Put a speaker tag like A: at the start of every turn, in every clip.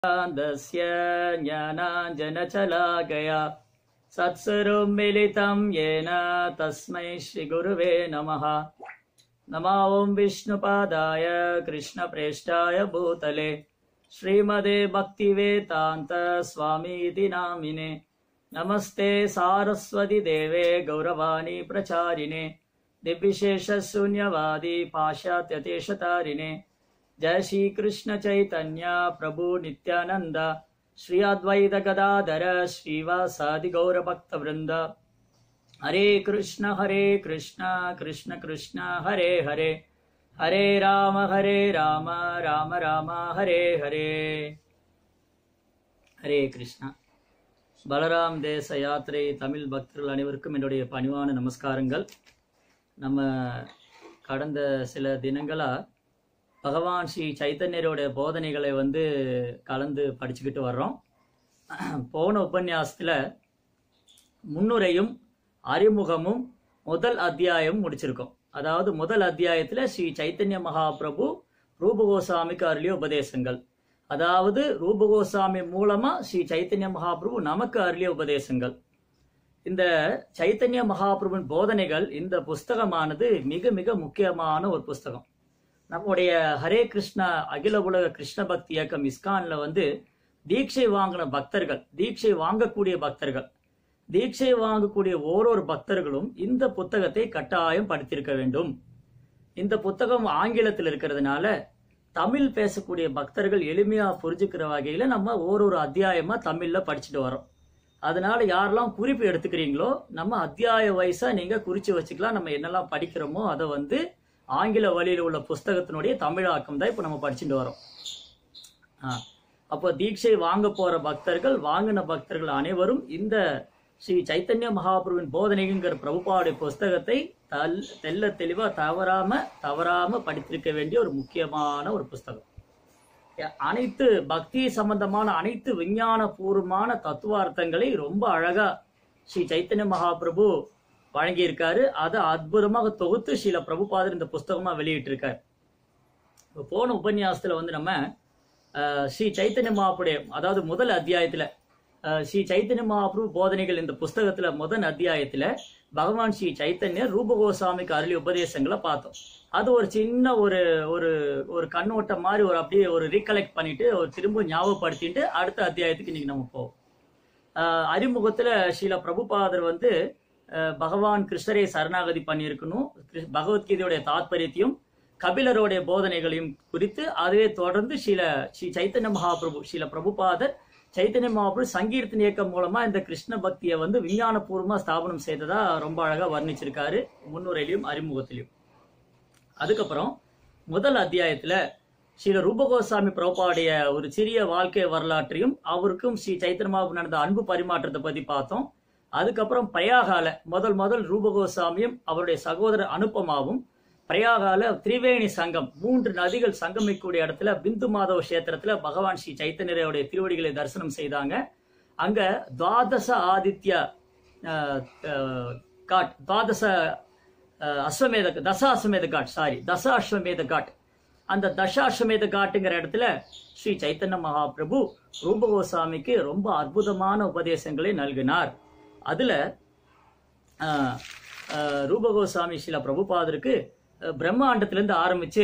A: दस्य ज्ञानाञ्जनचलाकया सत्सर्वं मिलितं येन तस्मै श्रीगुरुवे नमः नमो ॐ विष्णुपादाय कृष्णप्रेष्ठाय भूतले श्रीमदे भक्तिवेदान्त स्वामीति नामिने नमस्ते सारस्वति देवे गौरवाणी प्रचारिणे दिव्यशेषशून्यवादी पाश्चात्यदेशतारिणे जय श्री कृष्ण चैतन्य प्रभु नित्यानंद श्री अद्वैत गदाधर श्रीवासादि गौर भक्त वृंद हरे कृष्ण हरे कृष्ण कृष्ण कृष्ण हरे हरे हरे राम हरे राम राम राम हरे हरे ஹரே கிருஷ்ணா பலராம் தேச யாத்திரை தமிழ் பக்தர்கள் அனைவருக்கும் என்னுடைய பணிவான நமஸ்காரங்கள் நம்ம கடந்த சில தினங்களா பகவான் ஸ்ரீ சைத்தன்யரோட போதனைகளை வந்து கலந்து படிச்சுக்கிட்டு வர்றோம் போன உபன்யாசத்தில் முன்னுரையும் அறிமுகமும் முதல் அத்தியாயம் முடிச்சிருக்கோம் அதாவது முதல் அத்தியாயத்தில் ஸ்ரீ சைத்தன்ய மகாபிரபு ரூபகோசாமிக்கு அருளிய உபதேசங்கள் அதாவது ரூபகோசாமி மூலமா ஸ்ரீ சைத்தன்ய மகாபிரபு நமக்கு அருளிய உபதேசங்கள் இந்த சைத்தன்ய மகாபிரபுவின் போதனைகள் இந்த புஸ்தகமானது மிக மிக முக்கியமான ஒரு புஸ்தகம் நம்முடைய ஹரே கிருஷ்ணா அகில உலக கிருஷ்ண பக்தி இயக்கம் இஸ்கான்ல வந்து தீட்சை வாங்கின பக்தர்கள் தீட்சை வாங்கக்கூடிய பக்தர்கள் தீட்சை வாங்கக்கூடிய ஓரொரு பக்தர்களும் இந்த புத்தகத்தை கட்டாயம் படித்திருக்க வேண்டும் இந்த புத்தகம் ஆங்கிலத்தில் இருக்கிறதுனால தமிழ் பேசக்கூடிய பக்தர்கள் எளிமையா புரிஞ்சுக்கிற வகையில நம்ம ஓரொரு அத்தியாயமா தமிழ்ல படிச்சுட்டு வரோம் அதனால யாரெல்லாம் குறிப்பு எடுத்துக்கிறீங்களோ நம்ம அத்தியாய வயசா நீங்க குறிச்சு வச்சுக்கலாம் நம்ம என்னெல்லாம் படிக்கிறோமோ அதை வந்து ஆங்கில வழியில் உள்ள புஸ்தகத்தினுடைய தமிழாக்கம் தான் இப்போ நம்ம படிச்சுட்டு வரோம் ஆ அப்போ தீட்சை வாங்க போற பக்தர்கள் வாங்கின பக்தர்கள் அனைவரும் இந்த ஸ்ரீ சைத்தன்ய மகாபுருவின் போதனைங்கிற பிரபுபாவுடைய புஸ்தகத்தை தல் தெல்ல தெளிவா தவறாம தவறாம படித்திருக்க வேண்டிய ஒரு முக்கியமான ஒரு புஸ்தகம் அனைத்து பக்தி சம்பந்தமான அனைத்து விஞ்ஞான பூர்வமான தத்துவார்த்தங்களை ரொம்ப அழகா ஸ்ரீ சைத்தன்ய மகாபிரபு வழங்கியிருக்காரு அதை அற்புதமாக தொகுத்து ஸ்ரீல பிரபுபாதர் இந்த புஸ்தகமா வெளியிட்டிருக்காரு இப்போ போன உபன்யாசத்துல வந்து நம்ம ஸ்ரீ சைத்தன்ய மகாபுடைய அதாவது முதல் அத்தியாயத்துல ஸ்ரீ சைத்தன்ய மகாபிரபு போதனைகள் இந்த புஸ்தகத்துல முதல் அத்தியாயத்துல பகவான் ஸ்ரீ சைத்தன்யர் ரூபகோசாமிக்கு அருளி உபதேசங்களை பார்த்தோம் அது ஒரு சின்ன ஒரு ஒரு ஒரு கண்ணோட்டம் மாதிரி ஒரு அப்படியே ஒரு ரீகலெக்ட் பண்ணிட்டு ஒரு திரும்ப ஞாபகப்படுத்திட்டு அடுத்த அத்தியாயத்துக்கு இன்னைக்கு நம்ம போவோம் அறிமுகத்துல ஸ்ரீல பிரபுபாதர் வந்து பகவான் கிருஷ்ணரை சரணாகதி பண்ணியிருக்கணும் பகவத்கீதையுடைய தாத்பரியத்தையும் கபிலருடைய போதனைகளையும் குறித்து அதுவே தொடர்ந்து ஸ்ரீல ஸ்ரீ சைத்தன்ய மகாபிரபு ஸ்ரீல பிரபுபாதர் சைத்தன்ய மகாபிரபு சங்கீர்த்தன இயக்கம் மூலமா இந்த கிருஷ்ண பக்தியை வந்து விஞ்ஞானபூர்வமா ஸ்தாபனம் செய்ததா ரொம்ப அழகா வர்ணிச்சிருக்காரு முன்னுரையிலையும் அறிமுகத்திலையும் அதுக்கப்புறம் முதல் அத்தியாயத்துல ஸ்ரீ ரூபகோசாமி பிரபாவுடைய ஒரு சிறிய வாழ்க்கை வரலாற்றையும் அவருக்கும் ஸ்ரீ சைத்தன்யமாவு நடந்த அன்பு பரிமாற்றத்தை பத்தி பார்த்தோம் அதுக்கப்புறம் பிரயாகால முதல் முதல் ரூபகோசாமியும் அவருடைய சகோதரர் அனுப்பமாவும் பிரயாகால திரிவேணி சங்கம் மூன்று நதிகள் சங்கமிக்கூடிய இடத்துல பிந்து மாதவ கஷேத்திரத்துல பகவான் ஸ்ரீ சைத்தன்யரையுடைய திருவடிகளை தரிசனம் செய்தாங்க அங்க துவாதச ஆதித்ய காட் துவாதச அஸ்வமேத தச அஸ்வமேத காட் சாரி தச அஸ்வமேத காட் அந்த தச அஸ்வமேத காட்டுங்கிற இடத்துல ஸ்ரீ சைத்தன்ய மகாபிரபு ரூபகோசாமிக்கு ரொம்ப அற்புதமான உபதேசங்களை நல்கினார் அதுல ரூபகோசாமி ஸ்ரீல பிரபுபாதருக்கு பிரம்மாண்டத்திலிருந்து ஆரம்பிச்சு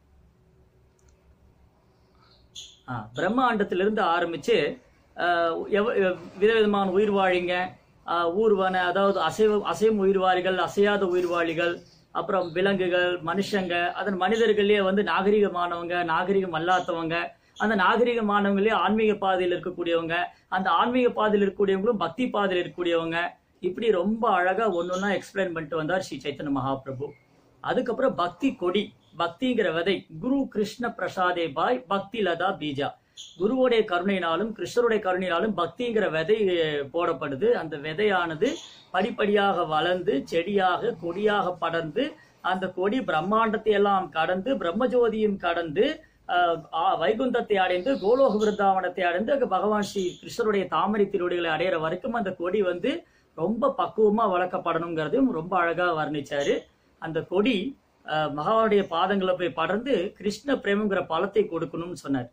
A: பிரம்மாண்டத்திலிருந்து ஆரம்பிச்சு விதவிதமான உயிர் வாழிங்க ஊர்வன அதாவது அசைவ அசைவ உயிர்வாளிகள் அசையாத உயிர்வாளிகள் அப்புறம் விலங்குகள் மனுஷங்க அதன் மனிதர்களே வந்து நாகரிகமானவங்க நாகரிகம் அல்லாதவங்க அந்த நாகரிகமானவங்களே ஆன்மீக பாதையில் இருக்கக்கூடியவங்க அந்த ஆன்மீக பாதையில் இருக்கக்கூடியவங்களும் பக்தி பாதையில் இருக்கக்கூடியவங்க இப்படி ரொம்ப அழகா ஒன்னொன்னா எக்ஸ்பிளைன் பண்ணிட்டு வந்தார் ஸ்ரீ சைத்தன்ய மகாபிரபு அதுக்கப்புறம் பக்தி கொடி பக்திங்கிற விதை குரு கிருஷ்ண பிரசாதே பாய் பக்தி லதா பீஜா குருவுடைய கருணையினாலும் கிருஷ்ணருடைய கருணையினாலும் பக்திங்கிற விதை போடப்படுது அந்த விதையானது படிப்படியாக வளர்ந்து செடியாக கொடியாக படர்ந்து அந்த கொடி பிரம்மாண்டத்தை எல்லாம் கடந்து பிரம்மஜோதியும் கடந்து வைகுந்தத்தை அடைந்து கோலோக விருந்தாவனத்தை அடைந்து பகவான் ஸ்ரீ கிருஷ்ணருடைய தாமரை திருவடிகளை அடையிற வரைக்கும் அந்த கொடி வந்து ரொம்ப பக்குவமா வளர்க்கப்படணுங்கிறதையும் ரொம்ப அழகா வர்ணிச்சாரு அந்த கொடி அஹ், மகாவுடைய பாதங்களை போய் படர்ந்து கிருஷ்ண பிரேமங்கிற பலத்தை கொடுக்கணும்னு சொன்னார்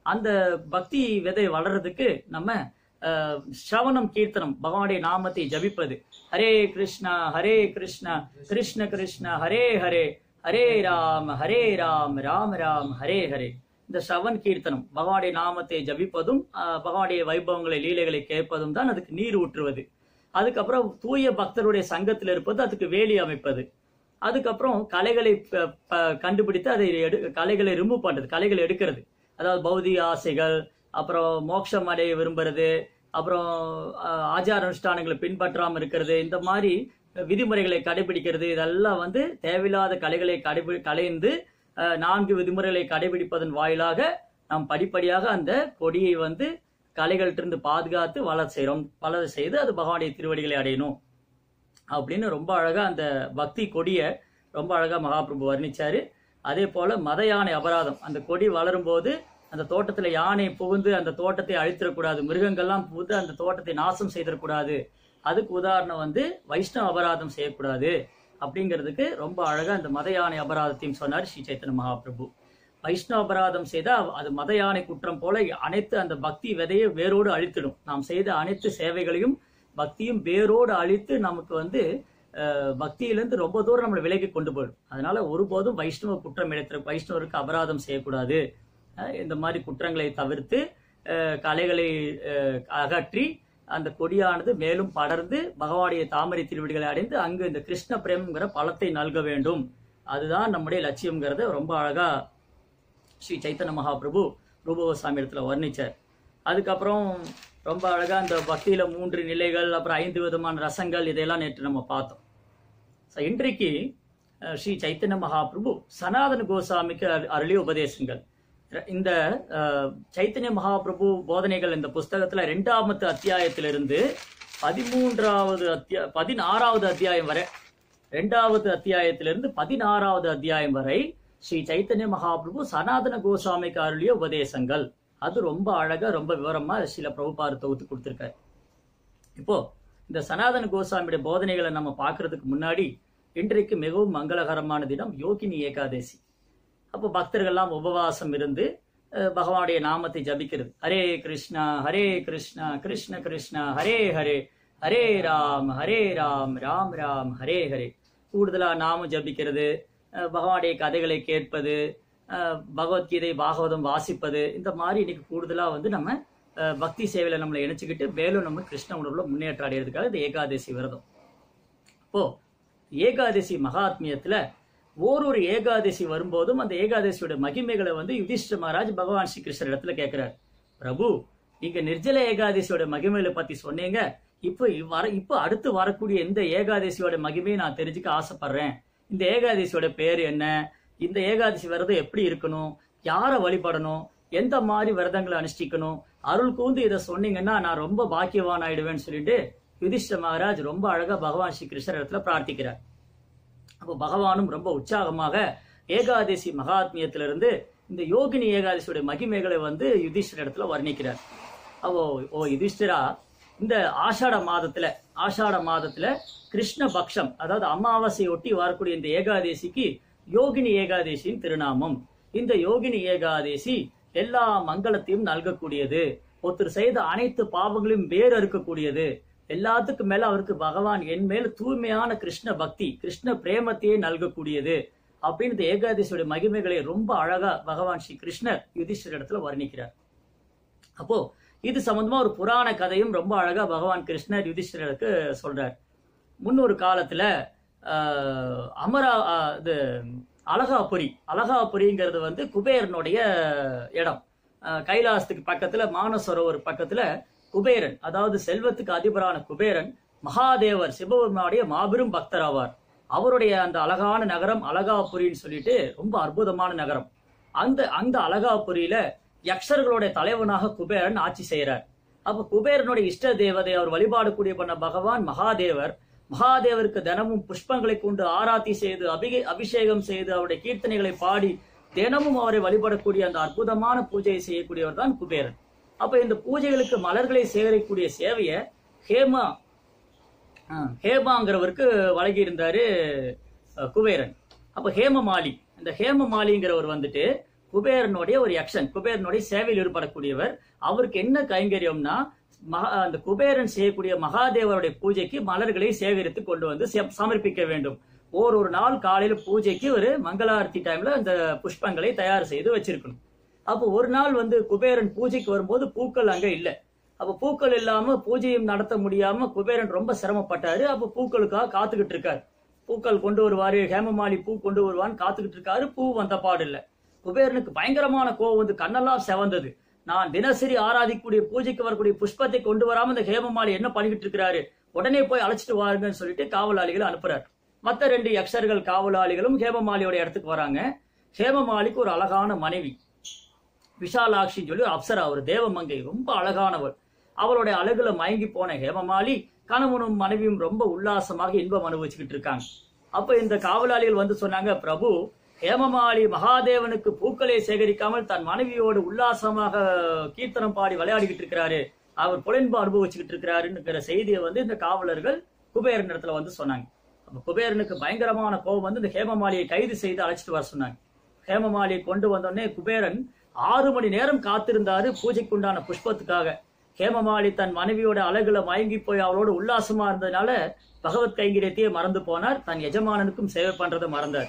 A: அந்த பக்தி விதை வளர்றதுக்கு நம்ம அஹ், ஸ்ரவணம் கீர்த்தனம் பகவானுடைய நாமத்தை ஜபிப்பது ஹரே கிருஷ்ணா ஹரே கிருஷ்ணா கிருஷ்ண கிருஷ்ணா ஹரே ஹரே ஹரே ராம் ஹரே ராம் ராம் ராம் ஹரே ஹரே இந்த ஸ்ரவன் கீர்த்தனம் பகவானுடைய நாமத்தை ஜபிப்பதும் அஹ், பகவானுடைய வைபவங்களை லீலைகளை கேட்பதும் தான் அதுக்கு நீர் ஊற்றுவது அதுக்கப்புறம் தூய பக்தருடைய சங்கத்தில் இருப்பது அதுக்கு வேலி அமைப்பது அதுக்கப்புறம் கலைகளை ப- ப- கண்டுபிடித்து அதை எடு கலைகளை ரிமூவ் பண்றது கலைகளை எடுக்கிறது அதாவது பௌதிக ஆசைகள் அப்புறம் மோட்சம் அடைய விரும்புறது அப்புறம் அஹ், ஆச்சார அனுஷ்டானங்களை பின்பற்றாமல் இருக்கிறது இந்த மாதிரி விதிமுறைகளை கடைபிடிக்கிறது இதெல்லாம் வந்து தேவையில்லாத கலைகளை கடைபி கலைந்து அஹ், நான்கு விதிமுறைகளை கடைபிடிப்பதன் வாயிலாக நாம் படிப்படியாக அந்த கொடியை வந்து கலைகள்கிட்ட பாதுகாத்து வளர செய்கிறோம் வளர செய்து அது பகவானுடைய திருவடிகளை அடையணும் அப்படின்னு ரொம்ப அழகா அந்த பக்தி கொடிய ரொம்ப அழகா மகாபிரபு வர்ணிச்சாரு அதே போல மத யானை அபராதம் அந்த கொடி வளரும் போது அந்த தோட்டத்துல யானை புகுந்து அந்த தோட்டத்தை அழித்திடக்கூடாது மிருகங்கள்லாம் புகுந்து அந்த தோட்டத்தை நாசம் செய்திடக்கூடாது அதுக்கு உதாரணம் வந்து வைஷ்ணவ அபராதம் செய்யக்கூடாது அப்படிங்கிறதுக்கு ரொம்ப அழகா அந்த மத யானை அபராதத்தையும் சொன்னார் ஸ்ரீ சைத்தன்ய மகாபிரபு வைஷ்ணவ அபராதம் செய்தா அது மத யானை குற்றம் போல அனைத்து அந்த பக்தி விதையை வேரோடு அழித்திடும் நாம் செய்த அனைத்து சேவைகளையும் பக்தியும் வேரோடு அழித்து நமக்கு வந்து அஹ், பக்தியிலிருந்து ரொம்ப தூரம் நம்மளை விலகி கொண்டு போயிடும் அதனால ஒருபோதும் வைஷ்ணவ குற்றம் இழைத்திரு வைஷ்ணவருக்கு அபராதம் செய்யக்கூடாது அஹ், இந்த மாதிரி குற்றங்களை தவிர்த்து அஹ், கலைகளை அஹ், அகற்றி அந்த கொடியானது மேலும் படர்ந்து பகவானுடைய தாமரை திருவிடிகளை அடைந்து அங்கு இந்த கிருஷ்ண பிரேம்ங்கிற பலத்தை நல்க வேண்டும் அதுதான் நம்முடைய லட்சியம்ங்கிறத ரொம்ப அழகா ஸ்ரீ சைத்தன்ய மகாபிரபு ரூபகோசாமி இடத்துல வர்ணிச்சார் அதுக்கப்புறம் ரொம்ப அழகா அந்த பக்தியில மூன்று நிலைகள் அப்புறம் ஐந்து விதமான ரசங்கள் இதையெல்லாம் நேற்று நம்ம பார்த்தோம் ஸோ இன்றைக்கு அஹ், ஸ்ரீ சைத்தன்ய மகாபிரபு சனாதன கோசாமிக்கு அரு- அருளிய உபதேசங்கள் ர- இந்த அஹ், சைத்தன்ய மகாபிரபு போதனைகள் இந்த புஸ்தகத்துல ரெண்டாமத்து அத்தியாயத்திலிருந்து பதிமூன்றாவது அத்தியா பதினாறாவது அத்தியாயம் வரை ரெண்டாவது அத்தியாயத்திலிருந்து பதினாறாவது அத்தியாயம் வரை ஸ்ரீ சைத்தன்ய மகாபிரபு சனாதன கோசாமிக்கு அருளிய உபதேசங்கள் அது ரொம்ப அழகா ரொம்ப விவரமா சில பிரபுபார் தொகுத்து கொடுத்திருக்காரு இப்போ இந்த சனாதன கோசாமியுடைய போதனைகளை நம்ம பார்க்கறதுக்கு முன்னாடி இன்றைக்கு மிகவும் மங்களகரமான தினம் யோகினி ஏகாதசி அப்போ பக்தர்கள்லாம் உபவாசம் இருந்து அஹ், பகவானுடைய நாமத்தை ஜபிக்கிறது ஹரே கிருஷ்ணா ஹரே கிருஷ்ணா கிருஷ்ண கிருஷ்ணா ஹரே ஹரே ஹரே ராம் ஹரே ராம் ராம் ராம் ஹரே ஹரே கூடுதலா நாமம் ஜபிக்கிறது அஹ், பகவானுடைய கதைகளை கேட்பது அஹ், பகவத்கீதை பாகவதம் வாசிப்பது இந்த மாதிரி இன்னைக்கு கூடுதலா வந்து நம்ம அஹ், பக்தி சேவையில நம்மளை இணைச்சுக்கிட்டு மேலும் நம்ம கிருஷ்ண உணர்வுல முன்னேற்றம் அடையிறதுக்காக இந்த ஏகாதசி விரதம் இப்போ ஏகாதசி மகாத்மியத்துல ஓரொரு ஏகாதசி வரும்போதும் அந்த ஏகாதசியோட மகிமைகளை வந்து யுதிஷ்ட மகாராஜ் பகவான் ஸ்ரீ கிருஷ்ணர் இடத்துல கேட்கிறார் பிரபு நீங்க நிர்ஜல ஏகாதசியோட மகிமைகளை பத்தி சொன்னீங்க இப்போ வர இப்போ அடுத்து வரக்கூடிய இந்த ஏகாதசியோட மகிமையை நான் தெரிஞ்சுக்க ஆசைப்படுறேன் இந்த ஏகாதசியோட பேர் என்ன இந்த ஏகாதசி விரதம் எப்படி இருக்கணும் யாரை வழிபடணும் எந்த மாதிரி விரதங்களை அனுஷ்டிக்கணும் அருள் கூந்து இதை சொன்னீங்கன்னா நான் ரொம்ப பாக்கியவான் ஆயிடுவேன்னு சொல்லிட்டு யுதிஷ்ட மகாராஜ் ரொம்ப அழகா பகவான் ஸ்ரீ கிருஷ்ணர் இடத்துல பிரார்த்திக்கிறார் அப்போ பகவானும் ரொம்ப உற்சாகமாக ஏகாதசி மகாத்மியத்திலிருந்து இந்த யோகினி ஏகாதசியோட மகிமைகளை வந்து யுதிஷ்டர் இடத்துல வர்ணிக்கிறார் அப்போ ஓ யுதிஷ்டிரா இந்த ஆஷாட மாதத்துல ஆஷாட மாதத்துல கிருஷ்ண பக்ஷம் அதாவது அமாவாசை ஒட்டி வரக்கூடிய இந்த ஏகாதசிக்கு யோகினி ஏகாதசியின் திருநாமம் இந்த யோகினி ஏகாதசி எல்லா மங்களத்தையும் நல்கக்கூடியது ஒருத்தர் செய்த அனைத்து பாவங்களையும் வேறு இருக்கக்கூடியது எல்லாத்துக்கும் மேல அவருக்கு பகவான் என் மேல் தூய்மையான கிருஷ்ண பக்தி கிருஷ்ண பிரேமத்தையே நல்கக்கூடியது அப்படின்னு இந்த ஏகாதசியோட மகிமைகளை ரொம்ப அழகா பகவான் ஸ்ரீ கிருஷ்ணர் யுதிஷ்டர் இடத்துல வர்ணிக்கிறார் அப்போ இது சம்பந்தமா ஒரு புராண கதையும் ரொம்ப அழகா பகவான் கிருஷ்ணர் யுதிஷ்டருக்கு சொல்றார் முன்னொரு காலத்துல ஆஹ், அமரா ஆஹ், இது அழகாபுரி அழகாபுரிங்கிறது வந்து குபேரனுடைய இடம் ஆஹ், கைலாசத்துக்கு பக்கத்துல மானசரோவர் பக்கத்துல குபேரன் அதாவது செல்வத்துக்கு அதிபரான குபேரன் மகாதேவர் சிவபெருமானுடைய மாபெரும் பக்தர் ஆவார் அவருடைய அந்த அழகான நகரம் அழகாபுரின்னு சொல்லிட்டு ரொம்ப அற்புதமான நகரம் அந்த அந்த அழகாபுரியில யக்ஷர்களுடைய தலைவனாக குபேரன் ஆட்சி செய்கிறார் அப்ப குபேரனுடைய இஷ்ட தேவதை அவர் வழிபாடு கூடிய பண்ண பகவான் மகாதேவர் மகாதேவருக்கு தினமும் புஷ்பங்களை கொண்டு ஆராத்தி செய்து அபிகே அபிஷேகம் செய்து அவருடைய கீர்த்தனைகளை பாடி தினமும் அவரை வழிபடக்கூடிய அந்த அற்புதமான பூஜையை செய்யக்கூடியவர் தான் குபேரன் அப்ப இந்த பூஜைகளுக்கு மலர்களை சேகரிக்கக்கூடிய சேவையை ஹேமா ஆ, ஹேமாங்கிறவருக்கு வழங்கி இருந்தாரு அஹ், குபேரன் அப்ப ஹேமமாலி இந்த ஹேமமாலிங்கிறவர் வந்துட்டு குபேரனுடைய ஒரு யக்ஷன் குபேரனுடைய சேவையில் ஈடுபடக்கூடியவர் அவருக்கு என்ன கைங்கரியம்னா மகா அந்த குபேரன் செய்யக்கூடிய மகாதேவருடைய பூஜைக்கு மலர்களை சேகரித்து கொண்டு வந்து செ- சமர்ப்பிக்க வேண்டும் ஒரு ஒரு நாள் காலையில பூஜைக்கு ஒரு மங்களாரத்தி டைம்ல அந்த புஷ்பங்களை தயார் செய்து வச்சிருக்கணும் அப்போ ஒரு நாள் வந்து குபேரன் பூஜைக்கு வரும்போது பூக்கள் அங்க இல்ல அப்ப பூக்கள் இல்லாம பூஜையும் நடத்த முடியாம குபேரன் ரொம்ப சிரமப்பட்டாரு அப்ப பூக்களுக்காக காத்துக்கிட்டு இருக்காரு பூக்கள் கொண்டு வருவாரு ஹேமமாலி பூ கொண்டு வருவான்னு காத்துக்கிட்டு இருக்காரு பூ வந்த பாடு இல்ல குபேரனுக்கு பயங்கரமான கோவம் வந்து கண்ணெல்லாம் செவந்தது நான் தினசரி ஆராதிக்கக்கூடிய பூஜைக்கு வரக்கூடிய புஷ்பத்தை கொண்டு வராம இந்த ஹேமமாலி என்ன பண்ணிக்கிட்டு இருக்கிறாரு உடனே போய் அழைச்சிட்டு வாருங்கன்னு சொல்லிட்டு காவலாளிகளை அனுப்புறாரு மத்த ரெண்டு யக்ஷர்கள் காவலாளிகளும் ஹேமமாலியோட இடத்துக்கு வராங்க ஹேமமாலிக்கு ஒரு அழகான மனைவி விஷாலாட்சின்னு சொல்லி ஒரு அப்சரா ஒரு தேவமங்கை ரொம்ப அழகானவள் அவளுடைய அழகுல மயங்கி போன ஹேமமாலி கணவனும் மனைவியும் ரொம்ப உல்லாசமாக இன்பம் அனுபவிச்சுக்கிட்டு இருக்காங்க அப்ப இந்த காவலாளிகள் வந்து சொன்னாங்க பிரபு ஹேமமாலி மகாதேவனுக்கு பூக்களை சேகரிக்காமல் தன் மனைவியோடு உல்லாசமாக கீர்த்தனம் பாடி விளையாடிக்கிட்டு இருக்கிறாரு அவர் புலன்பு அனுபவிச்சுக்கிட்டு இருக்கிறாருங்கிற செய்தியை வந்து இந்த காவலர்கள் குபேரன் இடத்துல வந்து சொன்னாங்க அப்ப குபேரனுக்கு பயங்கரமான கோபம் வந்து இந்த ஹேமமாலியை கைது செய்து அழைச்சிட்டு வர சொன்னாங்க ஹேமமாலியை கொண்டு வந்தோடனே குபேரன் ஆறு மணி நேரம் காத்திருந்தாரு பூஜைக்குண்டான புஷ்பத்துக்காக ஹேமமாலி தன் மனைவியோட அழகுல மயங்கி போய் அவளோட உல்லாசமா இருந்ததுனால பகவத் கைங்கரியத்தையே மறந்து போனார் தன் எஜமானனுக்கும் சேவை பண்றதை மறந்தார்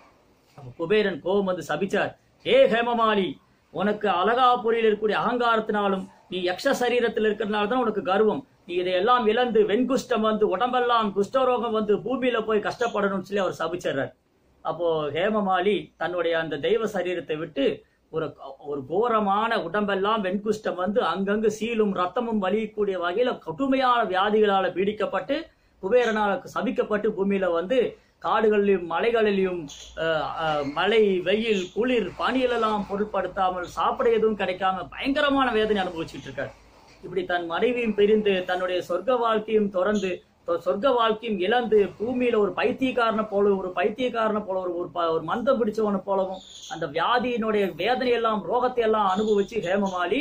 A: அப்ப குபேரன் கோபம் வந்து சபிச்சார் ஏ ஹேமமாலி உனக்கு அழகாபுரியில் இருக்கக்கூடிய அகங்காரத்தினாலும் நீ யக்ஷ சரீரத்தில் இருக்கிறதுனால தான் உனக்கு கர்வம் நீ இதையெல்லாம் இழந்து வெண்குஷ்டம் வந்து உடம்பெல்லாம் குஷ்டரோகம் வந்து பூமியில போய் கஷ்டப்படணும்னு சொல்லி அவர் சபிச்சார் அப்போ ஹேமமாலி தன்னுடைய அந்த தெய்வ சரீரத்தை விட்டு ஒரு ஒரு கோரமான உடம்பெல்லாம் வெண்குஷ்டம் வந்து அங்கங்கு சீலும் ரத்தமும் வலியக்கூடிய வகையில கடுமையான வியாதிகளால பீடிக்கப்பட்டு குபேரனால் சபிக்கப்பட்டு பூமியில வந்து காடுகளிலும் மலைகளிலும் அஹ், அஹ், மழை வெயில் குளிர் பனியிலெல்லாம் பொருட்படுத்தாமல் சாப்பிட எதுவும் கிடைக்காம பயங்கரமான வேதனை அனுபவிச்சுட்டு இருக்காரு இப்படி தன் மனைவியும் பிரிந்து தன்னுடைய சொர்க்க வாழ்க்கையும் தொடர்ந்து தொ- சொர்க்க வாழ்க்கையும் இழந்து பூமியில ஒரு பைத்தியக்காரனை போல ஒரு பைத்தியக்காரனை போல ஒரு ஒரு ப- ஒரு மந்தம் பிடிச்சவனை போலவும் அந்த வியாதியினுடைய வேதனையெல்லாம் ரோகத்தை எல்லாம் அனுபவிச்சு ஹேமமாலி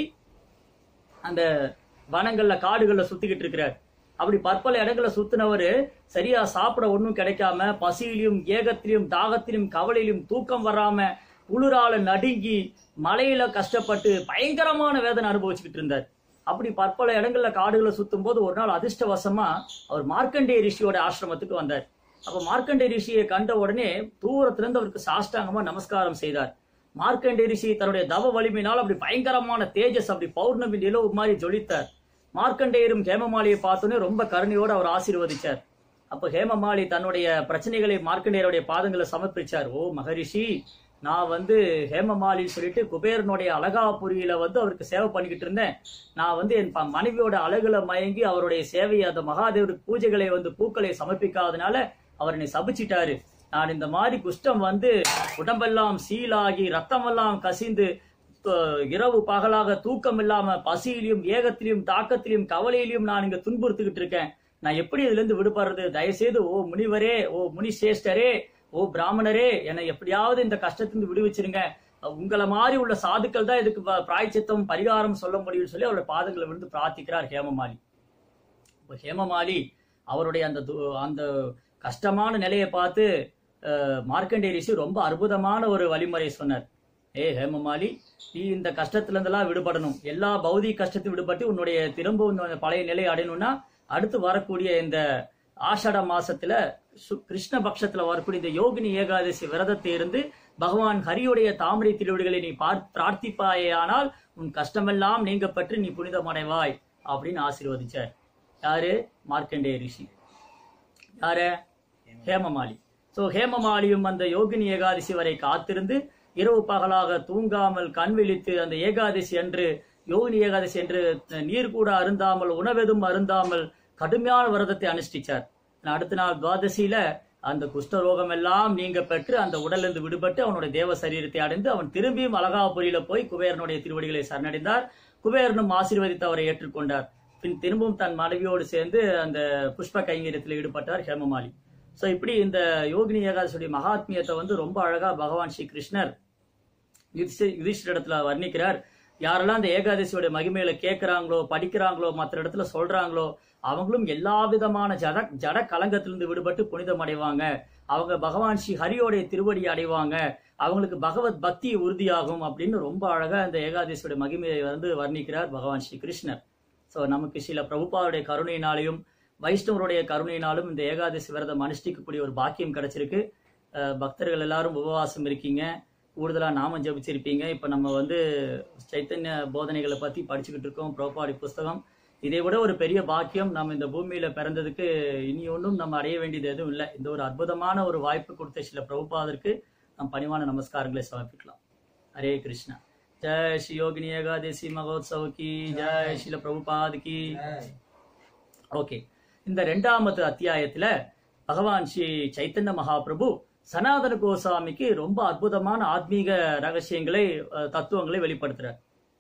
A: அந்த வனங்கள்ல காடுகள்ல சுத்திக்கிட்டு இருக்கிறார் அப்படி பற்பல இடங்களை சுத்தினவரு சரியா சாப்பிட ஒண்ணும் கிடைக்காம பசியிலும் ஏகத்திலும் தாகத்திலும் கவலையிலும் தூக்கம் வராம குளிரால நடுங்கி மழையில கஷ்டப்பட்டு பயங்கரமான வேதனை அனுபவிச்சுக்கிட்டு இருந்தார் அப்படி பற்பல இடங்கள்ல காடுகளை சுத்தும் போது ஒரு நாள் அதிர்ஷ்டவசமா அவர் மார்க்கண்டேய ரிஷியோட ஆசிரமத்துக்கு வந்தார் அப்ப மார்க்கண்டேய ரிஷியை கண்ட உடனே தூரத்துல இருந்து அவருக்கு சாஷ்டாங்கமா நமஸ்காரம் செய்தார் மார்க்கண்டேய ரிஷி தன்னுடைய தவ வலிமையினால் அப்படி பயங்கரமான தேஜஸ் அப்படி பௌர்ணமி நிலவு மாதிரி ஜொலித்தார் மார்க்கண்டேயரும் ஹேமமாலியை பார்த்தோன்னே ரொம்ப கருணையோடு அவர் ஆசீர்வதிச்சார் அப்ப ஹேமமாலி தன்னுடைய பிரச்சனைகளை மார்க்கண்டேயருடைய பாதங்களை சமர்ப்பிச்சார் ஓ மகரிஷி நான் வந்து ஹேமமாலின்னு சொல்லிட்டு குபேரனுடைய அழகாபுரியில வந்து அவருக்கு சேவை பண்ணிக்கிட்டு இருந்தேன் நான் வந்து என் ப- மனைவியோட அழகுல மயங்கி அவருடைய சேவை அந்த மகாதேவருக்கு பூஜைகளை வந்து பூக்களை சமர்ப்பிக்காதனால அவர் என்னை சபிச்சிட்டாரு நான் இந்த மாதிரி குஷ்டம் வந்து உடம்பெல்லாம் சீலாகி ரத்தமெல்லாம் கசிந்து அஹ், இரவு பகலாக தூக்கம் இல்லாம பசியிலும் ஏகத்திலும் தாக்கத்திலும் கவலையிலும் நான் இங்க துன்புறுத்திக்கிட்டு இருக்கேன் நான் எப்படி இதுல இருந்து விடுபடுறது தயவுசெய்து ஓ முனிவரே ஓ முனி சிரேஷ்டரே ஓ பிராமணரே என்னை எப்படியாவது இந்த கஷ்டத்திலிருந்து விடுவிச்சிருங்க உங்களை மாதிரி உள்ள சாதுக்கள் தான் இதுக்கு ப- பிராயச்சித்தம் பரிகாரம் சொல்ல முடியும்னு சொல்லி அவருடைய பாதங்களை விழுந்து பிரார்த்திக்கிறார் ஹேமமாலி இப்ப ஹேமமாலி அவருடைய அந்த து- அந்த கஷ்டமான நிலையை பார்த்து அஹ், மார்க்கண்டேய ரிஷி ரொம்ப அற்புதமான ஒரு வழிமுறை சொன்னார் ஏ ஹேமமாலி நீ இந்த கஷ்டத்துல இருந்தெல்லாம் விடுபடணும் எல்லா பௌதிக கஷ்டத்தையும் விடுபட்டு உன்னுடைய திரும்ப உன்னுடைய பழைய நிலையை அடையணும்னா அடுத்து வரக்கூடிய இந்த ஆஷாட மாசத்துல சு- கிருஷ்ண பட்சத்துல வரக்கூடிய இந்த யோகினி ஏகாதசி விரதத்தை இருந்து பகவான் ஹரியுடைய தாமரை திருவடிகளை நீ பார் பிரார்த்திப்பாயானால் உன் கஷ்டமெல்லாம் நீங்க பற்றி நீ புனிதமடைவாய் அப்படின்னு ஆசீர்வதிச்சார் யாரு மார்க்கண்டேய ரிஷி யாரு ஹேமமாலி சோ ஹேமமாலியும் அந்த யோகினி ஏகாதசி வரை காத்திருந்து இரவு பகலாக தூங்காமல் கண் விழித்து அந்த ஏகாதசி அன்று யோகினி ஏகாதசி என்று நீர் கூட அருந்தாமல் உணவெதும் அருந்தாமல் கடுமையான விரதத்தை அனுஷ்டிச்சார் அடுத்த நாள் துவாதசியில அந்த குஷ்டரோகம் எல்லாம் நீங்க பெற்று அந்த உடலிருந்து விடுபட்டு அவனுடைய தேவ சரீரத்தை அடைந்து அவன் திரும்பியும் அழகாபுரியில போய் குபேரனுடைய திருவடிகளை சரணடைந்தார் குபேரனும் ஆசீர்வதித்து அவரை ஏற்றுக்கொண்டார் பின் திரும்பவும் தன் மனைவியோடு சேர்ந்து அந்த புஷ்ப கைங்கரியத்தில் ஈடுபட்டார் ஹேமமாலி சோ இப்படி இந்த யோகினி ஏகாதசியுடைய மகாத்மியத்தை வந்து ரொம்ப அழகா பகவான் ஸ்ரீ கிருஷ்ணர் யுதிஷ்டி- யுதிஷ்டிரிடத்துல வர்ணிக்கிறார் யாரெல்லாம் அந்த ஏகாதசியோட மகிமையில கேட்கறாங்களோ படிக்கிறாங்களோ மற்ற இடத்துல சொல்றாங்களோ அவங்களும் எல்லா விதமான ஜட ஜட கலங்கத்திலிருந்து விடுபட்டு புனிதம் அடைவாங்க அவங்க பகவான் ஸ்ரீ ஹரியோடைய திருவடி அடைவாங்க அவங்களுக்கு பகவத் பக்தி உறுதியாகும் அப்படின்னு ரொம்ப அழகா இந்த ஏகாதசியோட மகிமையை வந்து வர்ணிக்கிறார் பகவான் ஸ்ரீ கிருஷ்ணர் ஸோ நமக்கு சில பிரபுபாவுடைய கருணையினாலையும் வைஷ்ணவருடைய கருணையினாலும் இந்த ஏகாதசி விரதம் அனுஷ்டிக்கக்கூடிய ஒரு பாக்கியம் கிடைச்சிருக்கு அஹ் பக்தர்கள் எல்லாரும் உபவாசம் இருக்கீங்க கூடுதலா நாமம் ஜபிச்சிருப்பீங்க இப்ப நம்ம வந்து சைத்தன்ய போதனைகளை பத்தி படிச்சுக்கிட்டு இருக்கோம் பிரபாடி புஸ்தகம் இதை விட ஒரு பெரிய பாக்கியம் நம்ம இந்த பூமியில பிறந்ததுக்கு இனி ஒன்றும் நம்ம அடைய வேண்டியது எதுவும் இல்லை இந்த ஒரு அற்புதமான ஒரு வாய்ப்பு கொடுத்த சில பிரபுபாதருக்கு நம் பணிவான நமஸ்காரங்களை சமர்ப்பிக்கலாம் ஹரே கிருஷ்ணா ஜெய் ஸ்ரீ யோகினி ஏகாதசி மகோத்சவ கி ஜெய் ஸ்ரீல பிரபுபாத் கி ஓகே இந்த ரெண்டாமது அத்தியாயத்துல பகவான் ஸ்ரீ சைத்தன்ய மகாபிரபு சனாதன கோசாமிக்கு ரொம்ப அற்புதமான ஆத்மீக ரகசியங்களை அஹ், தத்துவங்களை வெளிப்படுத்துறார்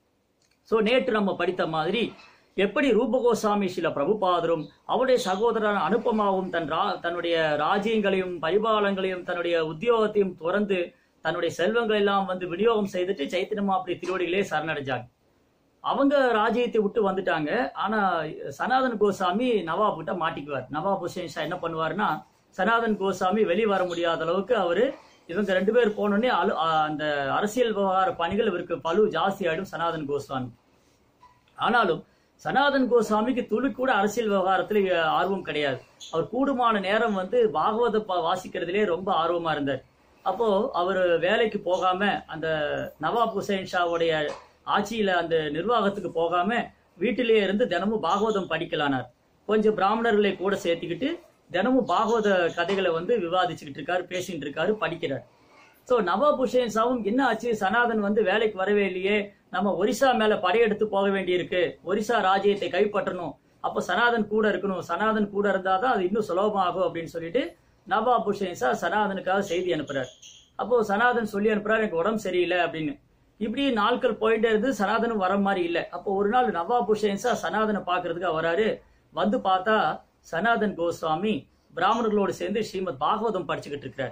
A: சோ நேற்று நம்ம படித்த மாதிரி எப்படி ரூபகோசாமி சில பிரபுபாதரும் அவருடைய சகோதரன் அனுப்பமாவும் தன் ரா தன்னுடைய ராஜ்யங்களையும் பரிபாலங்களையும் தன்னுடைய உத்தியோகத்தையும் துறந்து தன்னுடைய செல்வங்கள் எல்லாம் வந்து விநியோகம் செய்துட்டு சைத்தன்ய அப்படி திருவடிகளே சரணடைஞ்சாங்க அவங்க ராஜ்யத்தை விட்டு வந்துட்டாங்க ஆனா சனாதன் கோசாமி நவாப் கிட்ட மாட்டிக்குவார் நவாப் ஹுசேன் ஷா என்ன பண்ணுவாருன்னா சனாதன் கோசாமி வெளியே வர முடியாத அளவுக்கு அவரு இவங்க ரெண்டு பேர் போனோடனே அலு அ- அந்த அரசியல் விவகார பணிகள் இவருக்கு பலு ஜாஸ்தி ஆயிடும் சனாதன் கோஸ்வாமி ஆனாலும் சனாதன் கோசாமிக்கு துளி கூட அரசியல் விவகாரத்துல அஹ், ஆர்வம் கிடையாது அவர் கூடுமான நேரம் வந்து பாகவத ப- வாசிக்கிறதுலே ரொம்ப ஆர்வமா இருந்தார் அப்போ அவர் வேலைக்கு போகாம அந்த நவாப் ஹுசைன் ஷாவுடைய ஆட்சியில அந்த நிர்வாகத்துக்கு போகாம வீட்டிலேயே இருந்து தினமும் பாகவதம் படிக்கலானார் கொஞ்சம் பிராமணர்களை கூட சேர்த்துக்கிட்டு தினமும் பாகவத கதைகளை வந்து விவாதிச்சுக்கிட்டு இருக்காரு பேசிட்டு இருக்காரு படிக்கிறார் சோ நவாப் ஹுசேன் ஷாவும் என்ன ஆச்சு சனாதன் வந்து வேலைக்கு வரவே இல்லையே நம்ம ஒரிசா மேல படையெடுத்து போக வேண்டியிருக்கு ஒரிசா ராஜ்யத்தை கைப்பற்றணும் அப்போ சனாதன் கூட இருக்கணும் சனாதன் கூட இருந்தாதான் அது இன்னும் சுலபமாகும் அப்படின்னு சொல்லிட்டு நவாப் ஹுசேன் ஷா சனாதனுக்காக செய்தி அனுப்புறாரு அப்போ சனாதன் சொல்லி அனுப்புறாரு எனக்கு உடம்பு சரியில்லை அப்படின்னு இப்படி நாட்கள் போயிட்டே இருந்து சனாதனும் வர மாதிரி இல்லை அப்போ ஒரு நாள் நவாப் ஹுசேன் ஷா சனாதனை பாக்குறதுக்காக வராரு வந்து பார்த்தா சனாதன் கோஸ்வாமி பிராமணர்களோடு சேர்ந்து ஸ்ரீமத் பாகவதம் படிச்சுக்கிட்டு இருக்கிறார்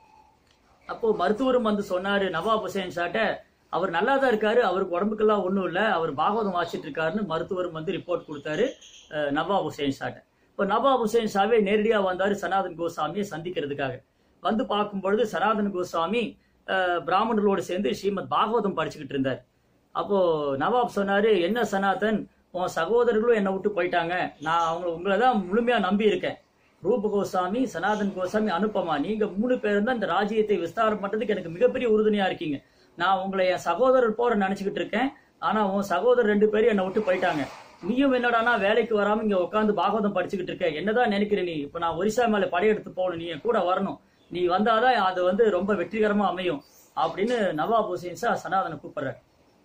A: அப்போ மருத்துவரும் வந்து சொன்னாரு நவாப் ஹுசேன் ஷாட்ட அவர் நல்லா தான் இருக்காரு அவருக்கு உடம்புக்கெல்லாம் ஒண்ணும் இல்ல அவர் பாகவதம் வாசிட்டு இருக்காருன்னு மருத்துவரும் வந்து ரிப்போர்ட் கொடுத்தாரு அஹ், நவாப் ஹுசேன் ஷாட்ட இப்போ நவாப் ஹுசேன் ஷாவே நேரடியா வந்தாரு சனாதன் கோசாமியை சந்திக்கிறதுக்காக வந்து பார்க்கும் பொழுது சனாதன் கோசாமி அஹ், பிராமணர்களோடு சேர்ந்து ஸ்ரீமத் பாகவதம் படிச்சுக்கிட்டு இருந்தார் அப்போ நவாப் சொன்னாரு என்ன சனாதன் உன் சகோதரர்களும் என்னை விட்டு போயிட்டாங்க நான் அவங்க உங்களை தான் முழுமையா நம்பி இருக்கேன் ரூப கோசாமி சனாதன் கோசாமி அனுப்பமா நீங்க மூணு பேரும் தான் இந்த ராஜ்யத்தை விஸ்தாரம் பண்றதுக்கு எனக்கு மிகப்பெரிய உறுதுணையா இருக்கீங்க நான் உங்களை என் சகோதரர் போற நினைச்சுக்கிட்டு இருக்கேன் ஆனா உன் சகோதரர் ரெண்டு பேரும் என்னை விட்டு போயிட்டாங்க நீயும் என்னடானா வேலைக்கு வராம இங்க உட்காந்து பாகவதம் படிச்சுக்கிட்டு இருக்க என்னதான் நினைக்கிற நீ இப்ப நான் ஒரிசா மேல படையெடுத்து போகணும் நீ என் கூட வரணும் நீ வந்தாதான் அது வந்து ரொம்ப வெற்றிகரமா அமையும் அப்படின்னு நவாப் ஹுசேன் ஷா சனாதனை கூப்பிடுறாரு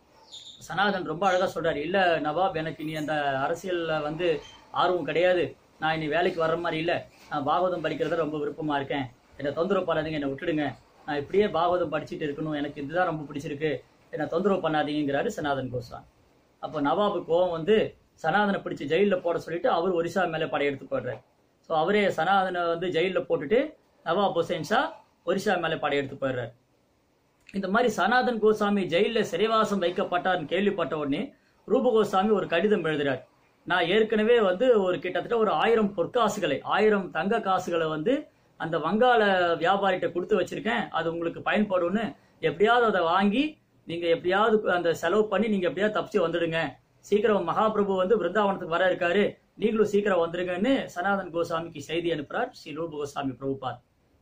A: சனாதன் ரொம்ப அழகா சொல்றாரு இல்ல நவாப் எனக்கு நீ அந்த அரசியல்ல வந்து ஆர்வம் கிடையாது நான் இனி வேலைக்கு வர்ற மாதிரி இல்ல நான் பாகவதம் படிக்கிறத ரொம்ப விருப்பமா இருக்கேன் என்னை தொந்தரவு பண்ணாதீங்க என்னை விட்டுடுங்க நான் இப்படியே பாகவதம் படிச்சுட்டு இருக்கணும் எனக்கு இதுதான் ரொம்ப பிடிச்சிருக்கு என்னை தொந்தரவு பண்ணாதீங்கிறாரு சனாதன் கோஸ்வாமி அப்போ நவாபு கோவம் வந்து சனாதனை பிடிச்சு ஜெயில்ல போட சொல்லிட்டு அவர் ஒரிசா மேல படையெடுத்து போடுறாரு ஸோ அவரே சனாதனை வந்து ஜெயில்ல போட்டுட்டு நவாப் ஹுசேன் ஷா ஒரிசா மேல படையெடுத்து போயிடுறாரு இந்த மாதிரி சனாதன் கோசாமி ஜெயில சிறைவாசம் வைக்கப்பட்டார்னு கேள்விப்பட்ட உடனே ரூப கோசாமி ஒரு கடிதம் எழுதுறார் நான் ஏற்கனவே வந்து ஒரு கிட்டத்தட்ட ஒரு ஆயிரம் பொற்காசுகளை ஆயிரம் தங்க காசுகளை வந்து அந்த வங்காள வியாபாரிகிட்ட கொடுத்து வச்சிருக்கேன் அது உங்களுக்கு பயன்படும்னு எப்படியாவது அதை வாங்கி நீங்க எப்படியாவது அந்த செலவு பண்ணி நீங்க எப்படியாவது தப்பிச்சு வந்துடுங்க சீக்கிரம் மகாபிரபு வந்து பிருந்தாவனத்துக்கு வர இருக்காரு நீங்களும் சீக்கிரம் வந்துருங்கன்னு சனாதன் கோசாமிக்கு செய்தி அனுப்புறார் ஸ்ரீ ரூப கோசாமி பிரபுபாத்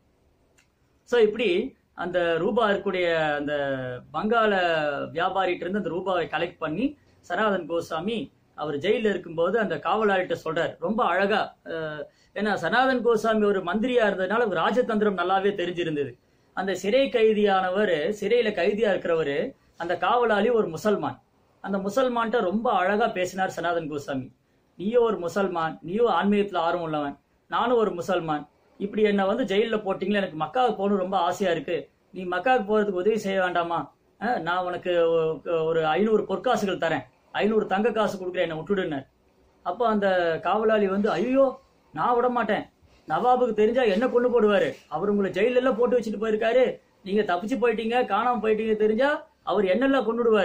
A: சோ இப்படி அந்த ரூபா இருக்கக்கூடிய அந்த வங்காள வியாபாரிட்ட இருந்து அந்த ரூபாவை கலெக்ட் பண்ணி சனாதன் கோசாமி அவர் ஜெயில இருக்கும்போது அந்த காவலாளிட்ட சொல்றார் ரொம்ப அழகா அஹ், ஏன்னா சனாதன் கோசாமி ஒரு மந்திரியா இருந்ததுனால ஒரு ராஜதந்திரம் நல்லாவே தெரிஞ்சிருந்தது அந்த சிறை கைதியானவர் சிறையில கைதியா இருக்கிறவரு அந்த காவலாளி ஒரு முசல்மான் அந்த முசல்மான்ட்ட ரொம்ப அழகா பேசினார் சனாதன் கோசாமி நீயும் ஒரு முசல்மான் நீயும் ஆன்மீகத்துல ஆர்வம் உள்ளவன் நானும் ஒரு முசல்மான் இப்படி என்ன வந்து ஜெயில்ல போட்டீங்களே எனக்கு மக்காவுக்கு போகணும் ரொம்ப ஆசையா இருக்கு நீ மக்காவுக்கு போறதுக்கு உதவி செய்ய வேண்டாமா அஹ், நான் உனக்கு ஒ- ஒரு ஐநூறு பொற்காசுகள் தரேன் ஐநூறு தங்க காசு கொடுக்குறேன் என்னை விட்டுடுன்னு அப்போ அந்த காவலாளி வந்து ஐயோ நான் விட மாட்டேன் நவாபுக்கு தெரிஞ்சா என்ன கொண்டு போடுவாரு அவர் உங்களை ஜெயில எல்லாம் போட்டு வச்சுட்டு போயிருக்காரு நீங்க தப்பிச்சு போயிட்டீங்க காணாம போயிட்டீங்க தெரிஞ்சா அவர் என்னெல்லாம் கொண்டுடுவாரு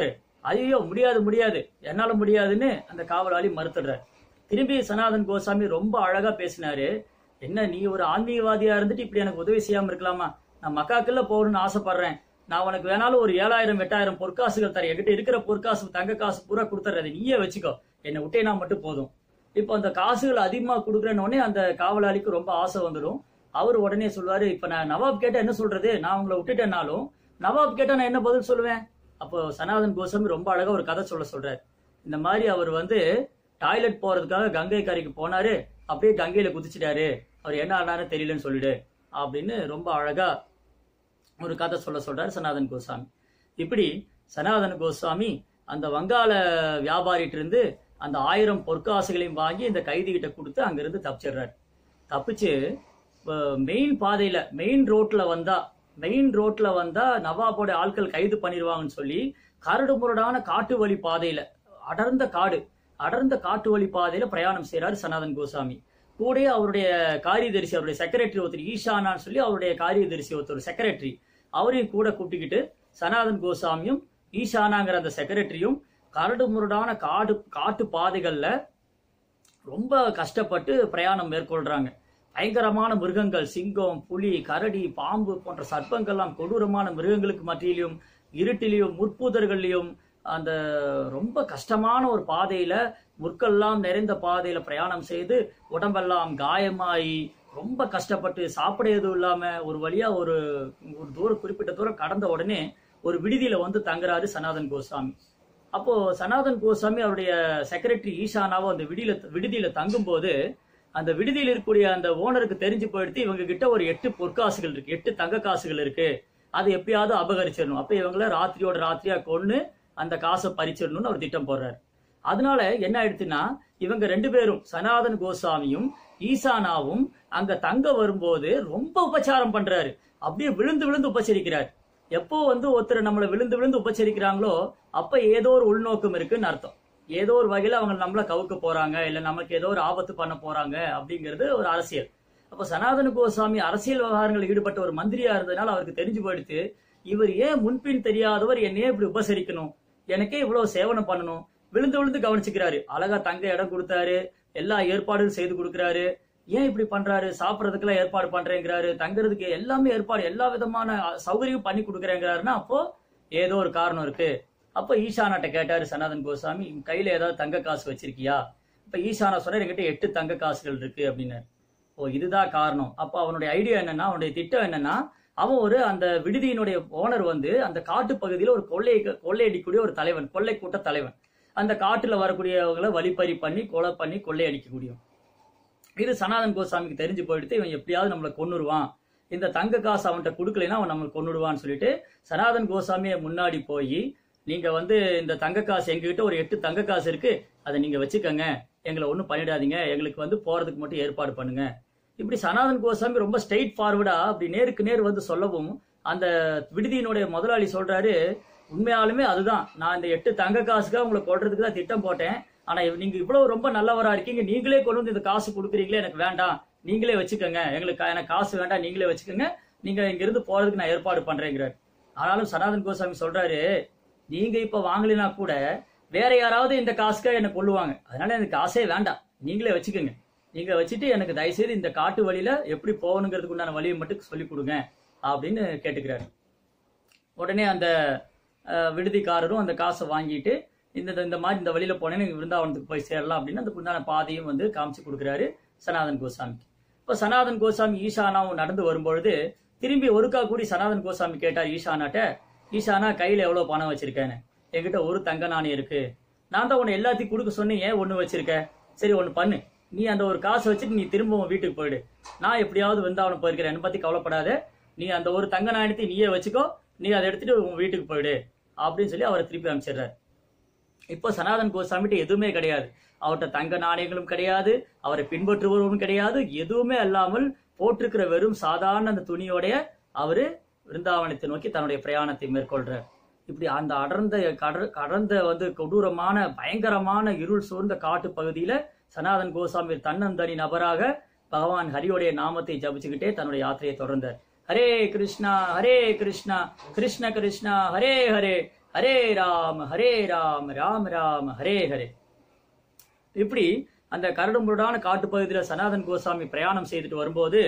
A: ஐயோ முடியாது முடியாது என்னால முடியாதுன்னு அந்த காவலாளி மறுத்துடுறார் திரும்பி சனாதன் கோசாமி ரொம்ப அழகா பேசினாரு என்ன நீ ஒரு ஆன்மீகவாதியா இருந்துட்டு இப்படி எனக்கு உதவி செய்யாம இருக்கலாமா நான் மக்காக்குள்ள போகணும்னு ஆசைப்படுறேன் நான் உனக்கு வேணாலும் ஒரு ஏழாயிரம் எட்டாயிரம் பொற்காசுகள் தரேன் என்கிட்ட இருக்கிற பொற்காசு தங்க காசு பூரா கொடுத்துறது நீயே வச்சுக்கோ என்னை விட்டேனா மட்டும் போதும் இப்போ அந்த காசுகள் அதிகமா கொடுக்குறேன்னு உடனே அந்த காவலாளிக்கு ரொம்ப ஆசை வந்துடும் அவர் உடனே சொல்லுவாரு இப்ப நான் நவாப் கேட்டா என்ன சொல்றது நான் உங்களை விட்டுட்டேனாலும் நவாப் கேட்டா நான் என்ன பதில் சொல்லுவேன் அப்போ சனாதன் கோசாமி ரொம்ப அழகா ஒரு கதை சொல்ல சொல்றாரு இந்த மாதிரி அவர் வந்து டாய்லெட் போறதுக்காக கங்கை கரைக்கு போனாரு அப்படியே கங்கையில குதிச்சிட்டாரு அவர் என்ன ஆனாரு தெரியலன்னு சொல்லிடு அப்படின்னு ரொம்ப அழகா ஒரு கதை சொல்ல சொல்றாரு சனாதன் கோசாமி இப்படி சனாதன கோஸ்வாமி அந்த வங்காள வியாபாரிட்ட இருந்து அந்த ஆயிரம் பொற்காசுகளையும் வாங்கி இந்த கைதி கிட்ட கொடுத்து அங்கிருந்து தப்பிச்சிடுறாரு தப்பிச்சு மெயின் பாதையில மெயின் ரோட்ல வந்தா மெயின் ரோட்ல வந்தா நவாபோட ஆட்கள் கைது பண்ணிடுவாங்கன்னு சொல்லி கரடு முரடான காட்டு வழி பாதையில அடர்ந்த காடு அடர்ந்த காட்டு வழி பாதையில பிரயாணம் செய்யறாரு சனாதன் கோசாமி கூடயே அவருடைய காரியதரிசி அவருடைய செக்ரட்டரி ஒருத்தர் ஈஷானான்னு சொல்லி அவருடைய காரியதரிசி ஒருத்தர் செக்ரட்டரி அவரையும் கூட கூப்பிட்டுக்கிட்டு சனாதன் கோசாமியும் ஈஷானாங்கிற அந்த செக்ரட்டரியும் கரடு முரடான காடு காட்டு பாதைகள்ல ரொம்ப கஷ்டப்பட்டு பிரயாணம் மேற்கொள்றாங்க பயங்கரமான மிருகங்கள் சிங்கம் புலி கரடி பாம்பு போன்ற சர்ப்பங்கள்லாம் கொடூரமான மிருகங்களுக்கு மத்தியிலும் இருட்டிலையும் முற்பூதர்கள்லையும் அந்த ரொம்ப கஷ்டமான ஒரு பாதையில முற்கெல்லாம் நிறைந்த பாதையில பிரயாணம் செய்து உடம்பெல்லாம் காயமாயி ரொம்ப கஷ்டப்பட்டு சாப்பிட எதுவும் இல்லாம ஒரு வழியா ஒரு ஒரு தூரம் குறிப்பிட்ட தூரம் கடந்த உடனே ஒரு விடுதியில வந்து தங்குறாரு சனாதன் கோஸ்வாமி அப்போ சனாதன் கோஸ்வாமி அவருடைய செக்ரட்டரி ஈஷானாவோ அந்த விடியில விடுதியில தங்கும்போது அந்த விடுதியில் இருக்கக்கூடிய அந்த ஓனருக்கு தெரிஞ்சு போயிடுத்து இவங்க கிட்ட ஒரு எட்டு பொற்காசுகள் இருக்கு எட்டு தங்க காசுகள் இருக்கு அது எப்பயாவது அபகரிச்சிடணும் அப்ப இவங்கள ராத்திரியோட ராத்திரியா கொன்னு அந்த காசை பறிச்சிடணும்னு அவர் திட்டம் போடுறாரு அதனால என்ன ஆயிடுச்சுன்னா இவங்க ரெண்டு பேரும் சனாதன் கோசாமியும் ஈசானாவும் அங்க தங்க வரும்போது ரொம்ப உபச்சாரம் பண்றாரு அப்படியே விழுந்து விழுந்து உபச்சரிக்கிறார் எப்போ வந்து ஒருத்தர் நம்மளை விழுந்து விழுந்து உபச்சரிக்கிறாங்களோ அப்ப ஏதோ ஒரு உள்நோக்கம் இருக்குன்னு அர்த்தம் ஏதோ ஒரு வகையில அவங்க நம்மள கவுக்க போறாங்க இல்ல நமக்கு ஏதோ ஒரு ஆபத்து பண்ண போறாங்க அப்படிங்கிறது ஒரு அரசியல் அப்ப சனாதன கோசாமி அரசியல் விவகாரங்களில் ஈடுபட்ட ஒரு மந்திரியா இருந்ததுனால அவருக்கு தெரிஞ்சு போயிடுத்து இவர் ஏன் முன்பின் தெரியாதவர் என்னையே இப்படி உபசரிக்கணும் எனக்கே இவ்வளவு சேவனம் பண்ணணும் விழுந்து விழுந்து கவனிச்சுக்கிறாரு அழகா தங்க இடம் கொடுத்தாரு எல்லா ஏற்பாடும் செய்து கொடுக்கறாரு ஏன் இப்படி பண்றாரு சாப்பிடறதுக்கெல்லாம் ஏற்பாடு பண்றேங்கிறாரு தங்குறதுக்கு எல்லாமே ஏற்பாடு எல்லா விதமான சௌகரியம் பண்ணி கொடுக்குறேங்கிறாருன்னா அப்போ ஏதோ ஒரு காரணம் இருக்கு அப்ப ஈசானாட்ட கேட்டாரு சனாதன் கோசாமி உன் கையில ஏதாவது தங்க காசு வச்சிருக்கியா இப்ப ஈசானா சொன்னார் என்கிட்ட எட்டு தங்க காசுகள் இருக்கு அப்படின்னாரு ஓ இதுதான் காரணம் அப்ப அவனுடைய ஐடியா என்னன்னா அவனுடைய திட்டம் என்னன்னா அவன் ஒரு அந்த விடுதியினுடைய ஓனர் வந்து அந்த காட்டு பகுதியில ஒரு கொள்ளை கொள்ளையடிக்கக்கூடிய ஒரு தலைவன் கொள்ளை கூட்ட தலைவன் அந்த காட்டுல வரக்கூடியவங்களை வழிப்பறி பண்ணி கொலை பண்ணி கொள்ளையடிக்கக்கூடியவன் இது சனாதன் கோசாமிக்கு தெரிஞ்சு போயிடுத்து இவன் எப்படியாவது நம்மளை கொன்னுருவான் இந்த தங்க காசு அவன்கிட்ட கொடுக்கலைன்னா அவன் நம்மளை கொன்னுடுவான்னு சொல்லிட்டு சனாதன் கோசாமியை முன்னாடி போய் நீங்க வந்து இந்த தங்க காசு எங்ககிட்ட ஒரு எட்டு தங்க காசு இருக்கு அதை நீங்க வச்சுக்கோங்க எங்களை ஒன்றும் பண்ணிடாதீங்க எங்களுக்கு வந்து போறதுக்கு மட்டும் ஏற்பாடு பண்ணுங்க இப்படி சனாதன் கோசாமி ரொம்ப ஸ்ட்ரெயிட் ஃபார்வர்டா அப்படி நேருக்கு நேர் வந்து சொல்லவும் அந்த விடுதியினுடைய முதலாளி சொல்றாரு உண்மையாலுமே அதுதான் நான் இந்த எட்டு தங்க காசுக்காக உங்களை கொள்றதுக்கு தான் திட்டம் போட்டேன் ஆனா நீங்க இவ்வளவு ரொம்ப நல்லவரா இருக்கீங்க நீங்களே கொண்டு வந்து இந்த காசு கொடுக்குறீங்களே எனக்கு வேண்டாம் நீங்களே வச்சுக்கோங்க எங்களுக்கு எனக்கு காசு வேண்டாம் நீங்களே வச்சுக்கோங்க நீங்க இங்க இருந்து போறதுக்கு நான் ஏற்பாடு பண்றேங்கிறார் ஆனாலும் சனாதன் கோசாமி சொல்றாரு நீங்க இப்ப வாங்கலினா கூட வேற யாராவது இந்த காசுக்காக என்ன கொள்ளுவாங்க அதனால எனக்கு காசே வேண்டாம் நீங்களே வச்சுக்கோங்க நீங்க வச்சுட்டு எனக்கு தயவுசெய்து இந்த காட்டு வழியில எப்படி போகணுங்கிறதுக்கு உண்டான வழியை மட்டும் சொல்லி கொடுங்க அப்படின்னு கேட்டுக்கிறாரு உடனே அந்த அஹ், விடுதிக்காரரும் அந்த காசை வாங்கிட்டு இந்த இந்த மாதிரி இந்த வழியில போனேன்னு நீங்க விருந்தாவனத்துக்கு போய் சேரலாம் அப்படின்னு அதுக்கு உண்டான பாதையும் வந்து காமிச்சு கொடுக்குறாரு சனாதன் கோசாமிக்கு இப்போ சனாதன் கோசாமி ஈஷானாவும் நடந்து வரும்பொழுது திரும்பி ஒருக்கா கூடி சனாதன் கோசாமி கேட்டார் ஈஷானாட்ட ஈஷானா கையில எவ்வளவு பணம் வச்சிருக்கேன்னு என்கிட்ட ஒரு தங்க நாணயம் இருக்கு நான் தான் உன்னை எல்லாத்தையும் கொடுக்க சொன்னேன் ஏன் ஒண்ணு வச்சிருக்க சரி ஒண்ணு பண்ணு நீ அந்த ஒரு காசு வச்சுட்டு நீ திரும்ப உன் வீட்டுக்கு போயிடு நான் எப்படியாவது விருந்தாவனம் போயிருக்கிறேன் என்னை பத்தி கவலைப்படாத நீ அந்த ஒரு தங்க நாணயத்தை நீயே வச்சுக்கோ நீ அதை எடுத்துட்டு உன் வீட்டுக்கு போயிடு அப்படின்னு சொல்லி அவரை திருப்பி அனுப்பிச்சிடுறாரு இப்போ சனாதன் கோசாமிட்ட எதுவுமே கிடையாது அவர்கிட்ட தங்க நாணயங்களும் கிடையாது அவரை பின்பற்றுபவரும் கிடையாது எதுவுமே அல்லாமல் போட்டிருக்கிற வெறும் சாதாரண அந்த துணியோடைய அவரு விருந்தாவனத்தை நோக்கி தன்னுடைய பிரயாணத்தை மேற்கொள்றார் இப்படி அந்த அடர்ந்த கடற் கடந்த வந்து கொடூரமான பயங்கரமான இருள் சூழ்ந்த காட்டு பகுதியில சனாதன் கோசாமி தன்னந்தனி நபராக பகவான் ஹரியோடைய நாமத்தை ஜபிச்சுக்கிட்டே தன்னுடைய யாத்திரையை தொடர்ந்தார் ஹரே கிருஷ்ணா ஹரே கிருஷ்ணா கிருஷ்ண கிருஷ்ணா ஹரே ஹரே ஹரே ராம ஹரே ராம ராம ராம ஹரே ஹரே இப்படி அந்த கரடுமுரடான காட்டுப்பகுதியில சனாதன் கோசாமி பிரயாணம் செய்துட்டு வரும்போது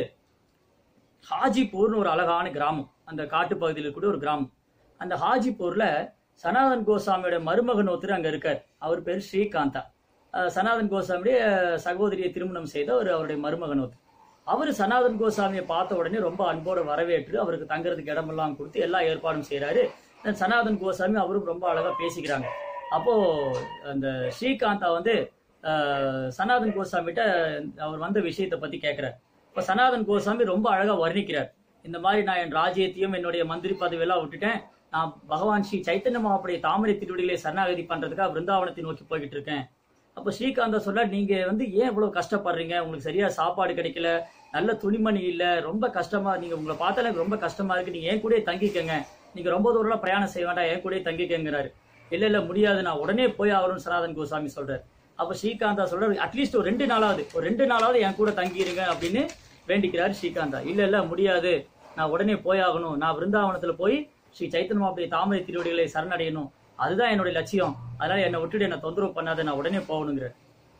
A: ஹாஜிபூர்னு ஒரு அழகான கிராமம் அந்த காட்டுப்பகுதியில் கூட ஒரு கிராமம் அந்த ஹாஜிபூர்ல சனாதன் கோசாமியோட மருமகன் ஒருத்தர் அங்க இருக்கார் அவர் பேர் ஸ்ரீகாந்தா அஹ் சனாதன் கோசாமியுடைய சகோதரியை திருமணம் செய்த ஒரு அவருடைய மருமகன் ஒருத்தர் அவர் சனாதன் கோசாமியை பார்த்த உடனே ரொம்ப அன்போட வரவேற்று அவருக்கு தங்குறதுக்கு இடமெல்லாம் கொடுத்து எல்லா ஏற்பாடும் செய்றாரு Then சனாதன் கோசாமி அவரும் ரொம்ப அழகா பேசிக்கிறாங்க அப்போ அந்த ஸ்ரீகாந்தா வந்து அஹ், சனாதன் கோசாமிகிட்ட அவர் வந்த விஷயத்தை பத்தி கேட்கிறார் இப்போ சனாதன் கோசாமி ரொம்ப அழகா வர்ணிக்கிறார் இந்த மாதிரி நான் என் ராஜ்யத்தையும் என்னுடைய மந்திரி பதவியெல்லாம் விட்டுட்டேன் நான் பகவான் ஸ்ரீ சைத்தன்ய மகாபுடைய தாமரை திருவடிகளை சரணாகதி பண்றதுக்காக பிருந்தாவனத்தை நோக்கி போய்கிட்டு இருக்கேன் அப்போ ஸ்ரீகாந்தா சொல்றார் நீங்க வந்து ஏன் இவ்வளவு கஷ்டப்படுறீங்க உங்களுக்கு சரியா சாப்பாடு கிடைக்கல நல்ல துணிமணி இல்ல ரொம்ப கஷ்டமா நீங்க உங்களை பார்த்தாலே எனக்கு ரொம்ப கஷ்டமா இருக்கு நீங்க ஏன் கூடயே தங்கிக்கங்க நீங்க ரொம்ப தூரம் பிரயாணம் செய்ய வேண்டாம் ஏன் கூடயே தங்கிக்கங்கிறாரு இல்ல இல்ல முடியாது நான் உடனே போய் ஆகணும்னு சனாதன் கோசாமி சொல்றாரு அப்ப ஸ்ரீகாந்தா சொல்றாரு அட்லீஸ்ட் ஒரு ரெண்டு நாளாவது ஒரு ரெண்டு நாளாவது என் கூட தங்கிருங்க அப்படின்னு வேண்டிக்கிறாரு ஸ்ரீகாந்தா இல்ல இல்ல முடியாது நான் உடனே போய் ஆகணும் நான் விருந்தாவனத்துல போய் ஸ்ரீ சைத்தன்ய மாப்பிள்ளை தாமரை திருவடிகளை சரணடையணும் அதுதான் என்னுடைய லட்சியம் அதனால என்னை விட்டுட்டு என்னை தொந்தரவு பண்ணாத நான் உடனே போகணுங்கிற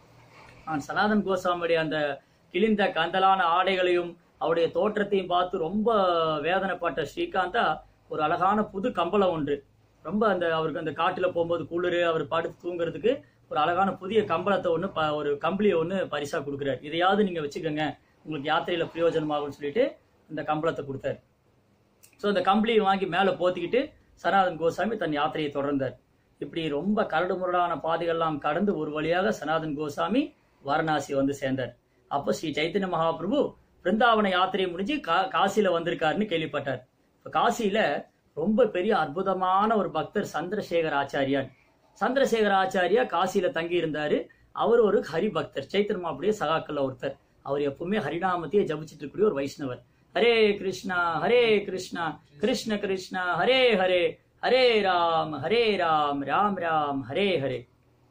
A: நான் சனாதன் கோசாமியுடைய அந்த கிழிந்த கந்தலான ஆடைகளையும் அவருடைய தோற்றத்தையும் பார்த்து ரொம்ப வேதனைப்பட்ட ஸ்ரீகாந்தா ஒரு அழகான புது கம்பளம் ஒன்று ரொம்ப அந்த அவருக்கு அந்த காட்டுல போகும்போது குளிர் அவர் படுத்து தூங்குறதுக்கு ஒரு அழகான புதிய கம்பளத்தை ஒன்று ப ஒரு கம்பளியை ஒன்று பரிசா கொடுக்குறாரு இதையாவது நீங்க வச்சுக்கோங்க உங்களுக்கு யாத்திரையில பிரயோஜனமாகும்னு சொல்லிட்டு இந்த கம்பளத்தை கொடுத்தாரு ஸோ அந்த கம்பளியை வாங்கி மேலே போத்திக்கிட்டு சனாதன் கோசாமி தன் யாத்திரையை தொடர்ந்தார் இப்படி ரொம்ப கரடுமுரடான பாதைகள்லாம் கடந்து ஒரு வழியாக சனாதன் கோசாமி வாரணாசி வந்து சேர்ந்தார் அப்போ ஸ்ரீ சைத்தன்ய மகாபிரபு பிருந்தாவன யாத்திரையை முடிஞ்சு கா காசியில வந்திருக்காருன்னு கேள்விப்பட்டார் இப்போ காசியில ரொம்ப பெரிய அற்புதமான ஒரு பக்தர் சந்திரசேகர் ஆச்சாரியார் சந்திரசேகர ஆச்சாரியா காசியில தங்கி இருந்தாரு அவர் ஒரு ஹரி பக்தர் சைத்தன்ய மாப்பிடைய சகாக்கள்ல ஒருத்தர் அவர் எப்பவுமே ஹரிநாமத்தையே ஜபிச்சிட்டு இருக்கக்கூடிய ஒரு வைஷ்ணவர் ஹரே கிருஷ்ணா ஹரே கிருஷ்ணா கிருஷ்ண கிருஷ்ணா ஹரே ஹரே ஹரே ராம் ஹரே ராம் ராம் ராம் ஹரே ஹரே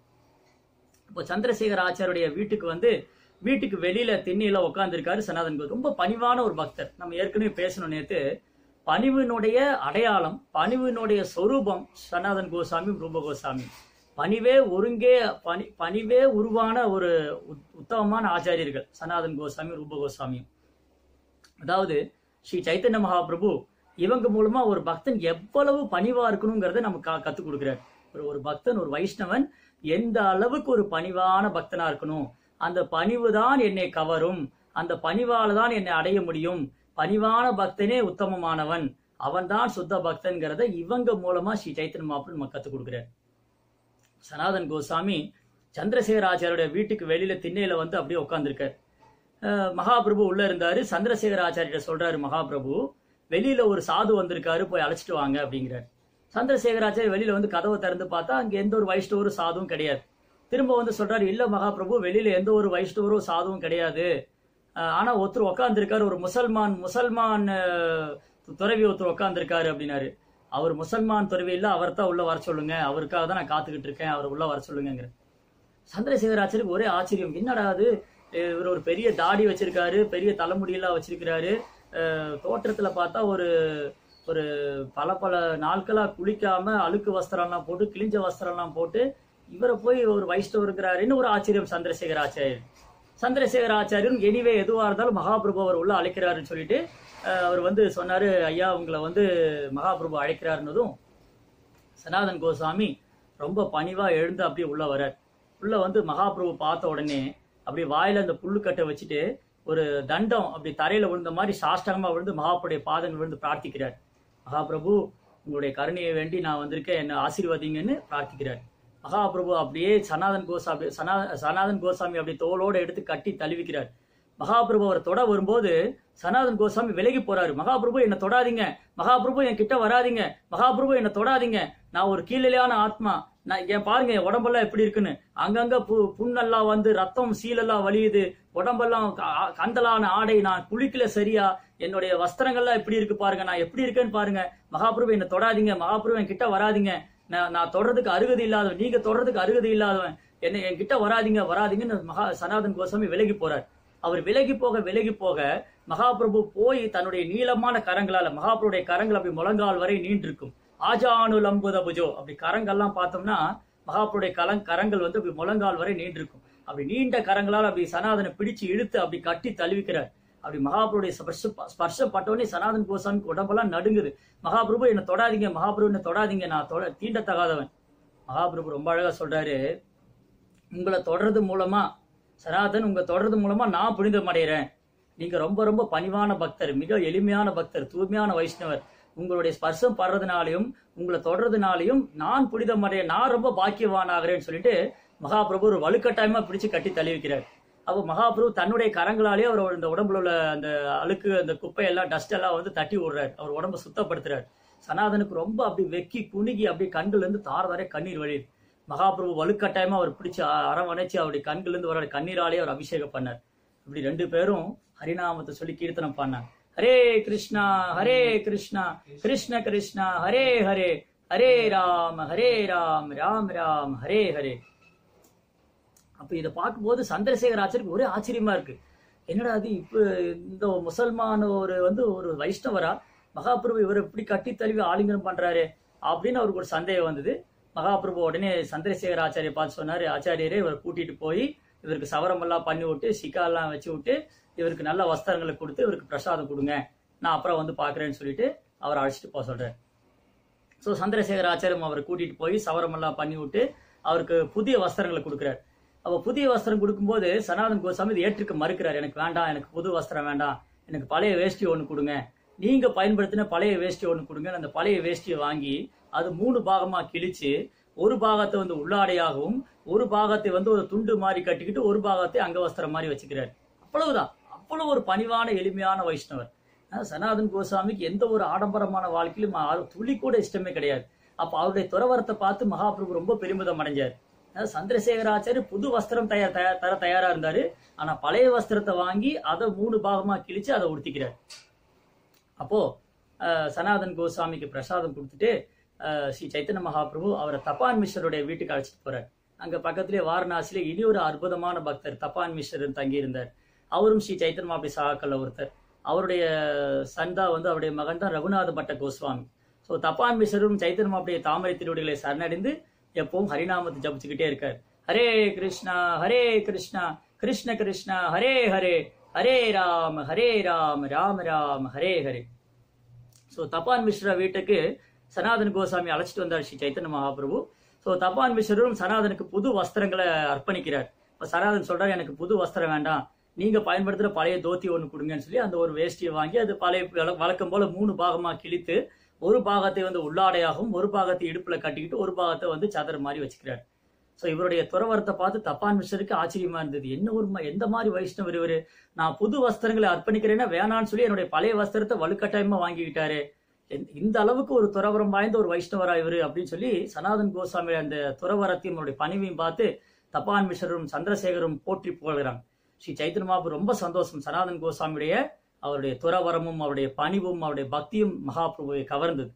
A: இப்போ சந்திரசேகர ஆச்சாருடைய வீட்டுக்கு வந்து வீட்டுக்கு வெளியில திண்ணையில உட்காந்துருக்காரு சனாதன் கோவில் ரொம்ப பணிவான ஒரு பக்தர் நம்ம ஏற்கனவே பேசணும் நேத்து பணிவினுடைய அடையாளம் பணிவினுடைய சொரூபம் சனாதன் கோசாமி ரூப கோசாமி பணிவே ஒருங்கே பணி பணிவே உருவான ஒரு உத்- உத்தமமான ஆச்சாரியர்கள் சனாதன் கோசாமி ரூப கோசாமியும் அதாவது ஸ்ரீ சைத்தன்ய மகாபிரபு இவங்க மூலமா ஒரு பக்தன் எவ்வளவு பணிவா இருக்கணுங்கிறத நமக்கு கா- கத்துக் கொடுக்கிறார் ஒரு ஒரு பக்தன் ஒரு வைஷ்ணவன் எந்த அளவுக்கு ஒரு பணிவான பக்தனா இருக்கணும் அந்த பணிவு தான் என்னை கவரும் அந்த பணிவால தான் என்னை அடைய முடியும் பணிவான பக்தனே உத்தமமானவன் அவன்தான் சுத்த பக்தன்கிறத இவங்க மூலமா ஸ்ரீ சைத்தன்ய மகாபிரபு நமக்கு கத்துக் கொடுக்கிறார் சனாதன் கோசாமி சந்திரசேகர ஆச்சாரியோட வீட்டுக்கு வெளியில திண்ணையில வந்து அப்படியே உட்காந்துருக்காரு மகாபிரபு உள்ள இருந்தாரு சந்திரசேகர ஆச்சாரியிட்ட சொல்றாரு மகாபிரபு வெளியில ஒரு சாது வந்திருக்காரு போய் அழைச்சிட்டு வாங்க அப்படிங்கிறார் சந்திரசேகர ஆச்சாரி வெளியில வந்து கதவை திறந்து பார்த்தா அங்க எந்த ஒரு வைஷ்ணவரும் சாதுவும் கிடையாது திரும்ப வந்து சொல்றாரு இல்ல மகாபிரபு வெளியில எந்த ஒரு வைஷ்ணவரும் சாதுவும் கிடையாது அஹ், ஆனா ஒருத்தர் உட்காந்துருக்காரு ஒரு முசல்மான் முசல்மான் அஹ், துறவி ஒருத்தர் உட்காந்துருக்காரு அப்படின்னாரு அவர் முசல்மான் துறவி இல்ல அவர் தான் உள்ள வர சொல்லுங்க அவருக்காக தான் நான் காத்துக்கிட்டு இருக்கேன் அவர் உள்ள வர சொல்லுங்கிற சந்திரசேகர் ஆச்சாரிக்கு ஒரே ஆச்சரியம் என்னடா அது அஹ் இவர் ஒரு பெரிய தாடி வச்சிருக்காரு பெரிய தலைமுடியெல்லாம் வச்சிருக்கிறாரு அஹ் தோற்றத்துல பார்த்தா ஒரு ஒரு பல பல நாட்களா குளிக்காம அழுக்கு வஸ்திரம்லாம் போட்டு கிழிஞ்ச வஸ்திரம்லாம் போட்டு இவரை போய் ஒரு வைஷ்ணவர் இருக்கிறாருன்னு ஒரு ஆச்சரியம் சந்திரசேகர் ஆச்சாரியர் சந்திரசேகர் ஆச்சாரியரும் எனிவே எதுவா இருந்தாலும் மகாபிரபு அவர் உள்ள அழைக்கிறாருன்னு சொல்லிட்டு அஹ் அவர் வந்து சொன்னாரு ஐயா உங்களை வந்து மகாபிரபு அழைக்கிறாருன்னதும் சனாதன் கோசாமி ரொம்ப பணிவா எழுந்து அப்படியே உள்ள வரார் உள்ள வந்து மகாபிரபு பார்த்த உடனே அப்படியே வாயில அந்த புல்லுக்கட்டை வச்சுட்டு ஒரு தண்டம் அப்படி தரையில விழுந்த மாதிரி சாஷ்டாங்கமா விழுந்து மகாபுடைய பாதங்கள் விழுந்து பிரார்த்திக்கிறார் மகாபிரபு உங்களுடைய கருணையை வேண்டி நான் வந்திருக்கேன் என்னை ஆசீர்வதிங்கன்னு பிரார்த்திக்கிறார் மகாபிரபு அப்படியே சனாதன் கோசாமி சனா சனாதன் கோசாமி அப்படியே தோளோட எடுத்து கட்டி தழுவிக்கிறார் மகாபிரபு அவர் தொட வரும்போது சனாதன் கோசாமி விலகி போறாரு மகாபிரபு என்னை தொடாதீங்க மகாபிரபு என் கிட்ட வராதீங்க மகாபிரபு என்னை தொடாதீங்க நான் ஒரு கீழலையான ஆத்மா நான் என் பாருங்க என் உடம்பெல்லாம் எப்படி இருக்குன்னு அங்கங்க பு புண்ணெல்லாம் வந்து ரத்தம் சீலெல்லாம் வலியுது உடம்பெல்லாம் க- கந்தலான ஆடை நான் குளிக்கல சரியா என்னுடைய வஸ்திரங்கள்லாம் எப்படி இருக்கு பாருங்க நான் எப்படி இருக்கேன்னு பாருங்க மகாபிரபு என்னை தொடாதீங்க மகாபிரபு என் கிட்ட வராதீங்க நான் நான் தொடறதுக்கு அருகதை இல்லாதவன் நீங்க தொடறதுக்கு அருகதை இல்லாதவன் என்னை என் கிட்ட வராதீங்க வராதீங்கன்னு மகா சனாதன் கோசாமி விலகி போறார் அவர் விலகி போக விலகி போக மகாபிரபு போய் தன்னுடைய நீளமான கரங்களால மகாபிரபுடைய கரங்கள் அப்படி முழங்கால் வரை நீண்டிருக்கும் ஆஜானு லம்புத புஜோ அப்படி கரங்கள்லாம் பார்த்தோம்னா மகாபுருடைய கலங் கரங்கள் வந்து அப்படி முழங்கால் வரை நீண்டிருக்கும் அப்படி நீண்ட கரங்களால் அப்படி சனாதனை பிடிச்சு இழுத்து அப்படி கட்டி தழுவிக்கிறார் அப்படி மகாபுருடைய ஸ்பர்ஷம் ஸ்பர்ஷம் பட்டோடனே சனாதன் கோசாமிக்கு உடம்பெல்லாம் நடுங்குது மகாபிரபு என்னை தொடாதீங்க மகாபிரபு என்னை தொடாதீங்க நான் தொட தீண்டத்தகாதவன் மகாபிரபு ரொம்ப அழகா சொல்றாரு உங்களை தொடர்றது மூலமா சனாதன் உங்க தொடர்றது மூலமா நான் புனிதம் அடைகிறேன் நீங்க ரொம்ப ரொம்ப பணிவான பக்தர் மிக எளிமையான பக்தர் தூய்மையான வைஷ்ணவர் உங்களுடைய ஸ்பர்சம் படுறதுனாலையும் உங்களை தொடர்றதுனாலையும் நான் புனிதம் அடைய நான் ரொம்ப பாக்கியவான் ஆகிறேன்னு சொல்லிட்டு மகாபிரபு ஒரு வலுக்கட்டாயமா பிடிச்சு கட்டி தள்ளி வைக்கிறார் அப்போ மகாபிரபு தன்னுடைய கரங்களாலே அவர் இந்த உடம்புல உள்ள அந்த அழுக்கு அந்த குப்பை எல்லாம் டஸ்ட் எல்லாம் வந்து தட்டி விடுறாரு அவர் உடம்ப சுத்தப்படுத்துறாரு சனாதனுக்கு ரொம்ப அப்படி வெக்கி குணுகி அப்படியே கண்ணுல இருந்து தார வரை கண்ணீர் வழியுது மகாபிரபு வலுக்கட்டாயமா அவர் பிடிச்சு அ- அரவணைச்சு அவருடைய கண்ணுல இருந்து வர கண்ணீராலே அவர் அபிஷேகம் பண்ணார் இப்படி ரெண்டு பேரும் ஹரிநாமத்தை சொல்லி கீர்த்தனம் பண்ணாங்க ஹரே கிருஷ்ணா ஹரே கிருஷ்ணா கிருஷ்ண கிருஷ்ணா ஹரே ஹரே ஹரே ராம் ஹரே ராம் ராம் ராம் ஹரே ஹரே அப்ப இதை பார்க்கும்போது சந்திரசேகர் ஆச்சருக்கு ஒரே ஆச்சரியமா இருக்கு என்னடா அது இப்ப இந்த முசல்மான் ஒரு வந்து ஒரு வைஷ்ணவரா மகாபிரபு இவர் இப்படி கட்டி தழுவி ஆலிங்கனம் பண்றாரு அப்படின்னு அவருக்கு ஒரு சந்தேகம் வந்தது மகாபிரபு உடனே சந்திரசேகர் ஆச்சாரிய பார்த்து சொன்னாரு ஆச்சாரியரே இவரை கூட்டிட்டு போய் இவருக்கு சவரம் எல்லாம் பண்ணி விட்டு சிக்கா எல்லாம் வச்சு விட்டு இவருக்கு நல்ல வஸ்திரங்களை கொடுத்து இவருக்கு பிரசாதம் கொடுங்க நான் அப்புறம் வந்து பாக்குறேன்னு சொல்லிட்டு அவரை அழைச்சிட்டு போக சொல்றாரு ஸோ சந்திரசேகர் ஆச்சாரியம் அவரை கூட்டிட்டு போய் சவரமெல்லாம் பண்ணி விட்டு அவருக்கு புதிய வஸ்திரங்களை கொடுக்குறாரு அப்போ புதிய வஸ்திரம் கொடுக்கும்போது சனாதன் கோசாமி இதை ஏற்றுக்க மறுக்கிறார் எனக்கு வேண்டாம் எனக்கு புது வஸ்திரம் வேண்டாம் எனக்கு பழைய வேஷ்டி ஒன்று கொடுங்க நீங்க பயன்படுத்தின பழைய வேஷ்டி ஒன்று கொடுங்க அந்த பழைய வேஷ்டியை வாங்கி அது மூணு பாகமா கிழிச்சு ஒரு பாகத்தை வந்து உள்ளாடையாகவும் ஒரு பாகத்தை வந்து ஒரு துண்டு மாதிரி கட்டிக்கிட்டு ஒரு பாகத்தை அங்கவஸ்திரம் மாதிரி வச்சுக்கிறார் அவ்வளவுதான் அவ்வளவு ஒரு பணிவான எளிமையான வைஷ்ணவர் ஆனா, சனாதன் கோசாமிக்கு எந்த ஒரு ஆடம்பரமான வாழ்க்கையிலும் ஆ- துளி கூட இஷ்டமே கிடையாது அப்ப அவருடைய துறவரத்தை பார்த்து மகாபிரபு ரொம்ப பெருமிதம் அடைஞ்சார் அதாவது சந்திரசேகராச்சாரி புது வஸ்திரம் தயார் தயார் தர தயாரா இருந்தாரு ஆனா பழைய வஸ்திரத்தை வாங்கி அதை மூணு பாகமா கிழிச்சு அதை உடுத்திக்கிறார் அப்போ அஹ், சனாதன் கோசாமிக்கு பிரசாதம் கொடுத்துட்டு அஹ், ஸ்ரீ சைத்தன்ய மகாபிரபு அவரை தப்பான் மிஸ்ரருடைய வீட்டுக்கு அழைச்சிட்டு போறார் அங்க பக்கத்திலே வாரணாசியில இனி ஒரு அற்புதமான பக்தர் தப்பான் மிஸ்ரர் தங்கியிருந்தார் அவரும் ஸ்ரீ சைத்தன்ய மாபி சகாக்கல்ல ஒருத்தர் அவருடைய சந்தா வந்து அவருடைய மகன் தான் ரகுநாத பட்ட கோஸ்வாமி ஸோ தப்பான் மிஸ்ரரும் சைத்தன்ய மாப்பிடைய தாமரை திருவடிகளை சரணடைந்து எப்பவும் ஹரிநாமத்தை ஜபிச்சுக்கிட்டே இருக்கார் ஹரே கிருஷ்ணா ஹரே கிருஷ்ணா கிருஷ்ண கிருஷ்ணா ஹரே ஹரே ஹரே ராம் ஹரே ராம் ராம் ராம் ஹரே ஹரே ஸோ தப்பான் மிஸ்ரா வீட்டுக்கு சனாதன் கோசாமி அழைச்சிட்டு வந்தார் ஸ்ரீ சைத்தன்ய மகாபிரபு ஸோ தப்பான் மிஸ்ரரும் சனாதனுக்கு புது வஸ்திரங்களை அர்ப்பணிக்கிறார் இப்போ சனாதன் சொல்றாரு எனக்கு புது வஸ்திரம் வேண்டாம் நீங்க பயன்படுத்துற பழைய தோத்தி ஒன்று கொடுங்கன்னு சொல்லி அந்த ஒரு வேஷ்டியை வாங்கி அது பழைய வழ- வழக்கம் போல மூணு பாகமா கிழித்து ஒரு பாகத்தை வந்து உள்ளாடையாகவும் ஒரு பாகத்தை இடுப்புல கட்டிக்கிட்டு ஒரு பாகத்தை வந்து சதுர மாதிரி வச்சுக்கிறார் ஸோ இவருடைய துறவரத்தை பார்த்து தப்பான் மிஸ்டருக்கு ஆச்சரியமா இருந்தது என்ன ஒரு ம- எந்த மாதிரி வைஷ்ணவர் இவரு நான் புது வஸ்திரங்களை அர்ப்பணிக்கிறேன்னா வேணான்னு சொல்லி என்னுடைய பழைய வஸ்திரத்தை வலுக்கட்டாயமா வாங்கிக்கிட்டாரு எந்த- இந்த அளவுக்கு ஒரு துறவரம் வாய்ந்த ஒரு வைஷ்ணவரா இவரு அப்படின்னு சொல்லி சனாதன் கோசாமி அந்த துறவரத்தையும் அவருடைய பணிவையும் பார்த்து தப்பான் மிஸ்ரரும் சந்திரசேகரும் போற்றி புகழ்கிறாங்க ஸ்ரீ சைத்தன்ய மகாபு ரொம்ப சந்தோஷம் சனாதன் கோசாமியுடைய அவருடைய துறவரமும் அவருடைய பணிவும் அவருடைய பக்தியும் மகாபிரபுவை கவர்ந்தது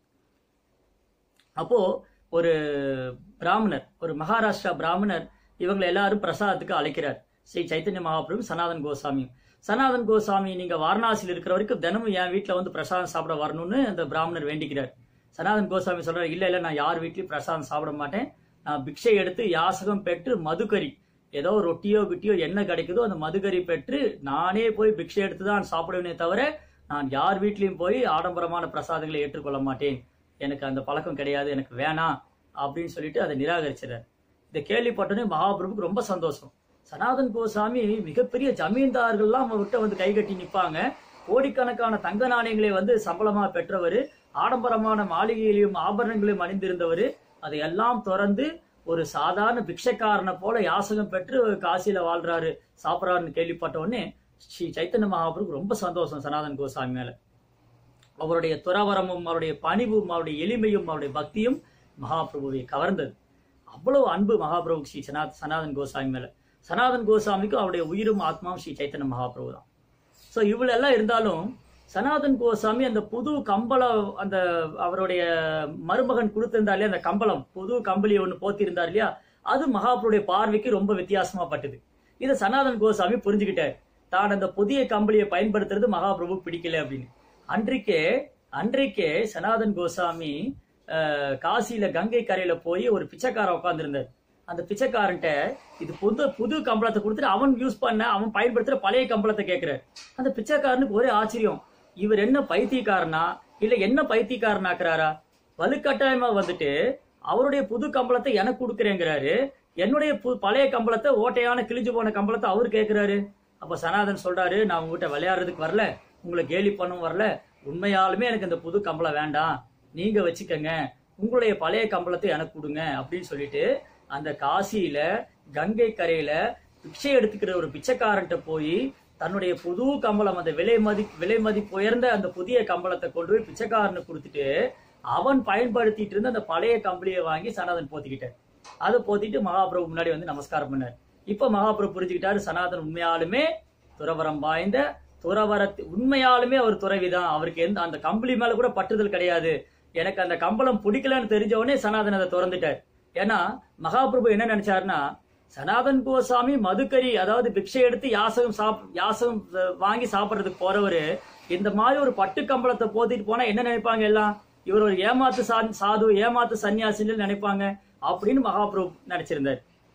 A: அப்போ ஒரு பிராமணர் ஒரு மகாராஷ்டிரா பிராமணர் இவங்களை எல்லாரும் பிரசாதத்துக்கு அழைக்கிறார் ஸ்ரீ சைத்தன்ய மகாபிரபு சனாதன் கோசாமியும் சனாதன் கோசாமி நீங்க வாரணாசியில் இருக்கிற வரைக்கும் தினமும் என் வீட்டுல வந்து பிரசாதம் சாப்பிட வரணும்னு அந்த பிராமணர் வேண்டிக்கிறார் சனாதன் கோசாமி சொல்றாரு இல்ல இல்ல நான் யார் வீட்லயும் பிரசாதம் சாப்பிட மாட்டேன் நான் பிக்ஷை எடுத்து யாசகம் பெற்று மதுக்கறி ஏதோ ரொட்டியோ கிட்டியோ என்ன கிடைக்குதோ அந்த மதுக்கறி பெற்று நானே போய் பிக்ஷை எடுத்து தான் சாப்பிடுவேனே தவிர நான் யார் வீட்லயும் போய் ஆடம்பரமான பிரசாதங்களை ஏற்றுக்கொள்ள மாட்டேன் எனக்கு அந்த பழக்கம் கிடையாது எனக்கு வேணாம் அப்படின்னு சொல்லிட்டு அதை நிராகரிச்சிடறார் இதை கேள்விப்பட்டோன்னே மகாபிரபுக்கு ரொம்ப சந்தோஷம் சனாதன் கோசாமி மிகப்பெரிய ஜமீன்தார்கள்லாம் அவர்கிட்ட வந்து கைகட்டி நிப்பாங்க கோடிக்கணக்கான தங்க நாணயங்களை வந்து சம்பளமா பெற்றவர் ஆடம்பரமான மாளிகையிலையும் ஆபரணங்களையும் அணிந்திருந்தவர் அதையெல்லாம் திறந்து ஒரு சாதாரண பிக்ஷைக்காரனை போல யாசகம் பெற்று காசியில வாழ்றாரு சாப்பிட்றாருன்னு கேள்விப்பட்ட உடனே ஸ்ரீ சைத்தன்ய மகாபிரபுக்கு ரொம்ப சந்தோஷம் சனாதன் கோசாமி மேல அவருடைய துறவரமும் அவருடைய பணிவும் அவருடைய எளிமையும் அவருடைய பக்தியும் மகாபிரபுவை கவர்ந்தது அவ்வளவு அன்பு மகாபிரபு ஸ்ரீ சனா சனாதன் கோசாமி மேல சனாதன் கோசாமிக்கும் அவருடைய உயிரும் ஆத்மாவும் ஸ்ரீ சைத்தன்ய மகாபிரபு தான் ஸோ இவ்வளவு எல்லாம் இருந்தாலும் சனாதன் கோசாமி அந்த புது கம்பளம் அந்த அவருடைய மருமகன் கொடுத்திருந்தார் இல்லையா அந்த கம்பளம் புது கம்பளி ஒன்று போத்திருந்தார் இல்லையா அது மகாபுருடைய பார்வைக்கு ரொம்ப வித்தியாசமா பட்டது இதை சனாதன் கோசாமி புரிஞ்சுக்கிட்டார் தான் அந்த புதிய கம்பளியை பயன்படுத்துறது மகாபிரபு பிடிக்கல அப்படின்னு அன்றைக்கே அன்றைக்கே சனாதன் கோசாமி அஹ், காசியில கங்கை கரையில போய் ஒரு பிச்சைக்காரன் உட்காந்துருந்தார் அந்த பிச்சைக்காரன்ட்ட இது புது புது கம்பளத்தை கொடுத்துட்டு அவன் யூஸ் பண்ண அவன் பயன்படுத்துற பழைய கம்பளத்தை கேட்கிறார் அந்த பிச்சைக்காரனுக்கு ஒரே ஆச்சரியம் இவர் என்ன பைத்தியக்காரனா இல்ல என்ன பைத்தியக்காரனாக்குறாரா வலுக்கட்டாயமா வந்துட்டு அவருடைய புது கம்பளத்தை எனக்கு கொடுக்குறேங்கிறாரு என்னுடைய பு பழைய கம்பளத்தை ஓட்டையான கிழிஞ்சு போன கம்பளத்தை அவர் கேட்கிறாரு அப்ப சனாதன் சொல்றாரு நான் உங்ககிட்ட விளையாடுறதுக்கு வரல உங்களை கேலி பண்ணவும் வரல உண்மையாலுமே எனக்கு இந்த புது கம்பளம் வேண்டாம் நீங்க வச்சுக்கங்க உங்களுடைய பழைய கம்பளத்தை எனக்கு கொடுங்க அப்படின்னு சொல்லிட்டு அந்த காசியில கங்கை கரையில பிச்சை எடுத்துக்கிற ஒரு பிச்சைக்காரன்ட்ட போய் தன்னுடைய புது கம்பளம் அந்த விலை மதி விலை மதிப்பு உயர்ந்த அந்த புதிய கம்பளத்தை கொண்டு போய் பிச்சைக்காரனுக்கு கொடுத்துட்டு அவன் பயன்படுத்திட்டு இருந்த அந்த பழைய கம்பளியை வாங்கி சனாதன் போத்திக்கிட்டார் அதை போத்திட்டு மகாபிரபு முன்னாடி வந்து நமஸ்காரம் பண்ணார் இப்ப மகாபிரபு புரிஞ்சுக்கிட்டாரு சனாதன் உண்மையாலுமே துறவரம் வாய்ந்த துறவரத்து உண்மையாலுமே அவர் துறவிதான் அவருக்கு எந்த அந்த கம்பளி மேல கூட பற்றுதல் கிடையாது எனக்கு அந்த கம்பளம் பிடிக்கலன்னு தெரிஞ்ச உடனே சனாதன் அதை திறந்துட்டார் ஏன்னா மகாபிரபு என்ன நினைச்சாருன்னா சனாதன் கோசாமி மதுக்கறி அதாவது பிக்ஷை எடுத்து யாசகம் சாப் யாசகம் அஹ், வாங்கி சாப்பிடுறதுக்கு போறவரு இந்த மாதிரி ஒரு பட்டு கம்பளத்தை போத்திட்டு போனா என்ன நினைப்பாங்க எல்லாம் இவர் ஒரு ஏமாத்து சா- சாது ஏமாத்து சன்னியாசின்னு நினைப்பாங்க அப்படின்னு மகாபிரபு நினைச்சிருந்தார்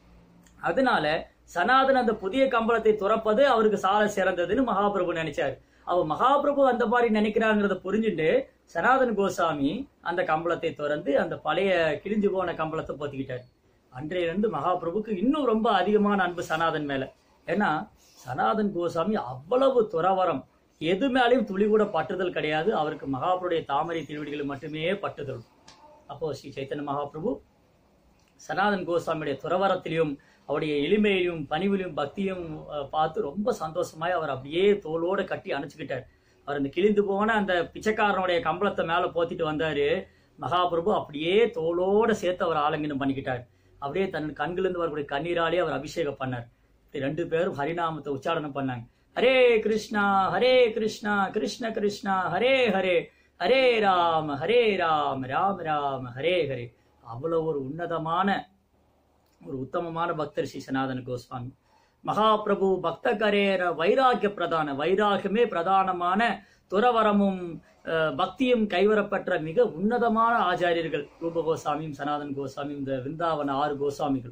A: அதனால சனாதன் அந்த புதிய கம்பளத்தை துறப்பது அவருக்கு சால சிறந்ததுன்னு மகாபிரபு நினைச்சார் அவர் மகாபிரபு அந்த மாதிரி நினைக்கிறாங்கிறத புரிஞ்சுட்டு சனாதன் கோசாமி அந்த கம்பளத்தை திறந்து அந்த பழைய கிழிஞ்சு போன கம்பளத்தை போத்திக்கிட்டார் அன்றையிலிருந்து மகாபிரபுக்கு இன்னும் ரொம்ப அதிகமான அன்பு சனாதன் மேல ஏன்னா சனாதன் கோசாமி அவ்வளவு துறவரம் எது மேலேயும் துளி கூட பற்றுதல் கிடையாது அவருக்கு மகாபிரபுடைய தாமரை திருவடிகள் மட்டுமே பற்றுதல் அப்போ ஸ்ரீ சைத்தன்ய மகாபிரபு சனாதன் கோஸ்வாமியுடைய துறவரத்திலையும் அவருடைய எளிமையிலும் பணிவிலும் பக்தியும் அஹ், பார்த்து ரொம்ப சந்தோஷமாய் அவர் அப்படியே தோளோட கட்டி அணைச்சுக்கிட்டார் அவர் அந்த கிழிந்து போன அந்த பிச்சைக்காரனுடைய கம்பளத்தை மேல போத்திட்டு வந்தாரு மகாபிரபு அப்படியே தோளோட சேர்த்து அவர் ஆலங்கனம் பண்ணிக்கிட்டார் அப்படியே தன் கண்களிலிருந்து வரக்கூடிய கண்ணீராலே அவர் அபிஷேகம் பண்ணார் இப்படி ரெண்டு பேரும் ஹரிநாமத்தை உச்சாரணம் பண்ணாங்க ஹரே கிருஷ்ணா ஹரே கிருஷ்ணா கிருஷ்ண கிருஷ்ணா ஹரே ஹரே ஹரே ராம ஹரே ராம ராம ராம ஹரே ஹரே அவ்வளவு ஒரு உன்னதமான ஒரு உத்தமமான பக்தர் ஸ்ரீ சனாதன கோஸ்வாமி மகாபிரபு பக்த கரேர வைராக்கிய பிரதான வைராகியமே பிரதானமான துறவரமும் அஹ், பக்தியும் கைவரப்பெற்ற மிக உன்னதமான ஆச்சாரியர்கள் ரூப கோசாமியும் சனாதன் கோசாமியும் இந்த விருந்தாவன ஆறு கோசாமிகள்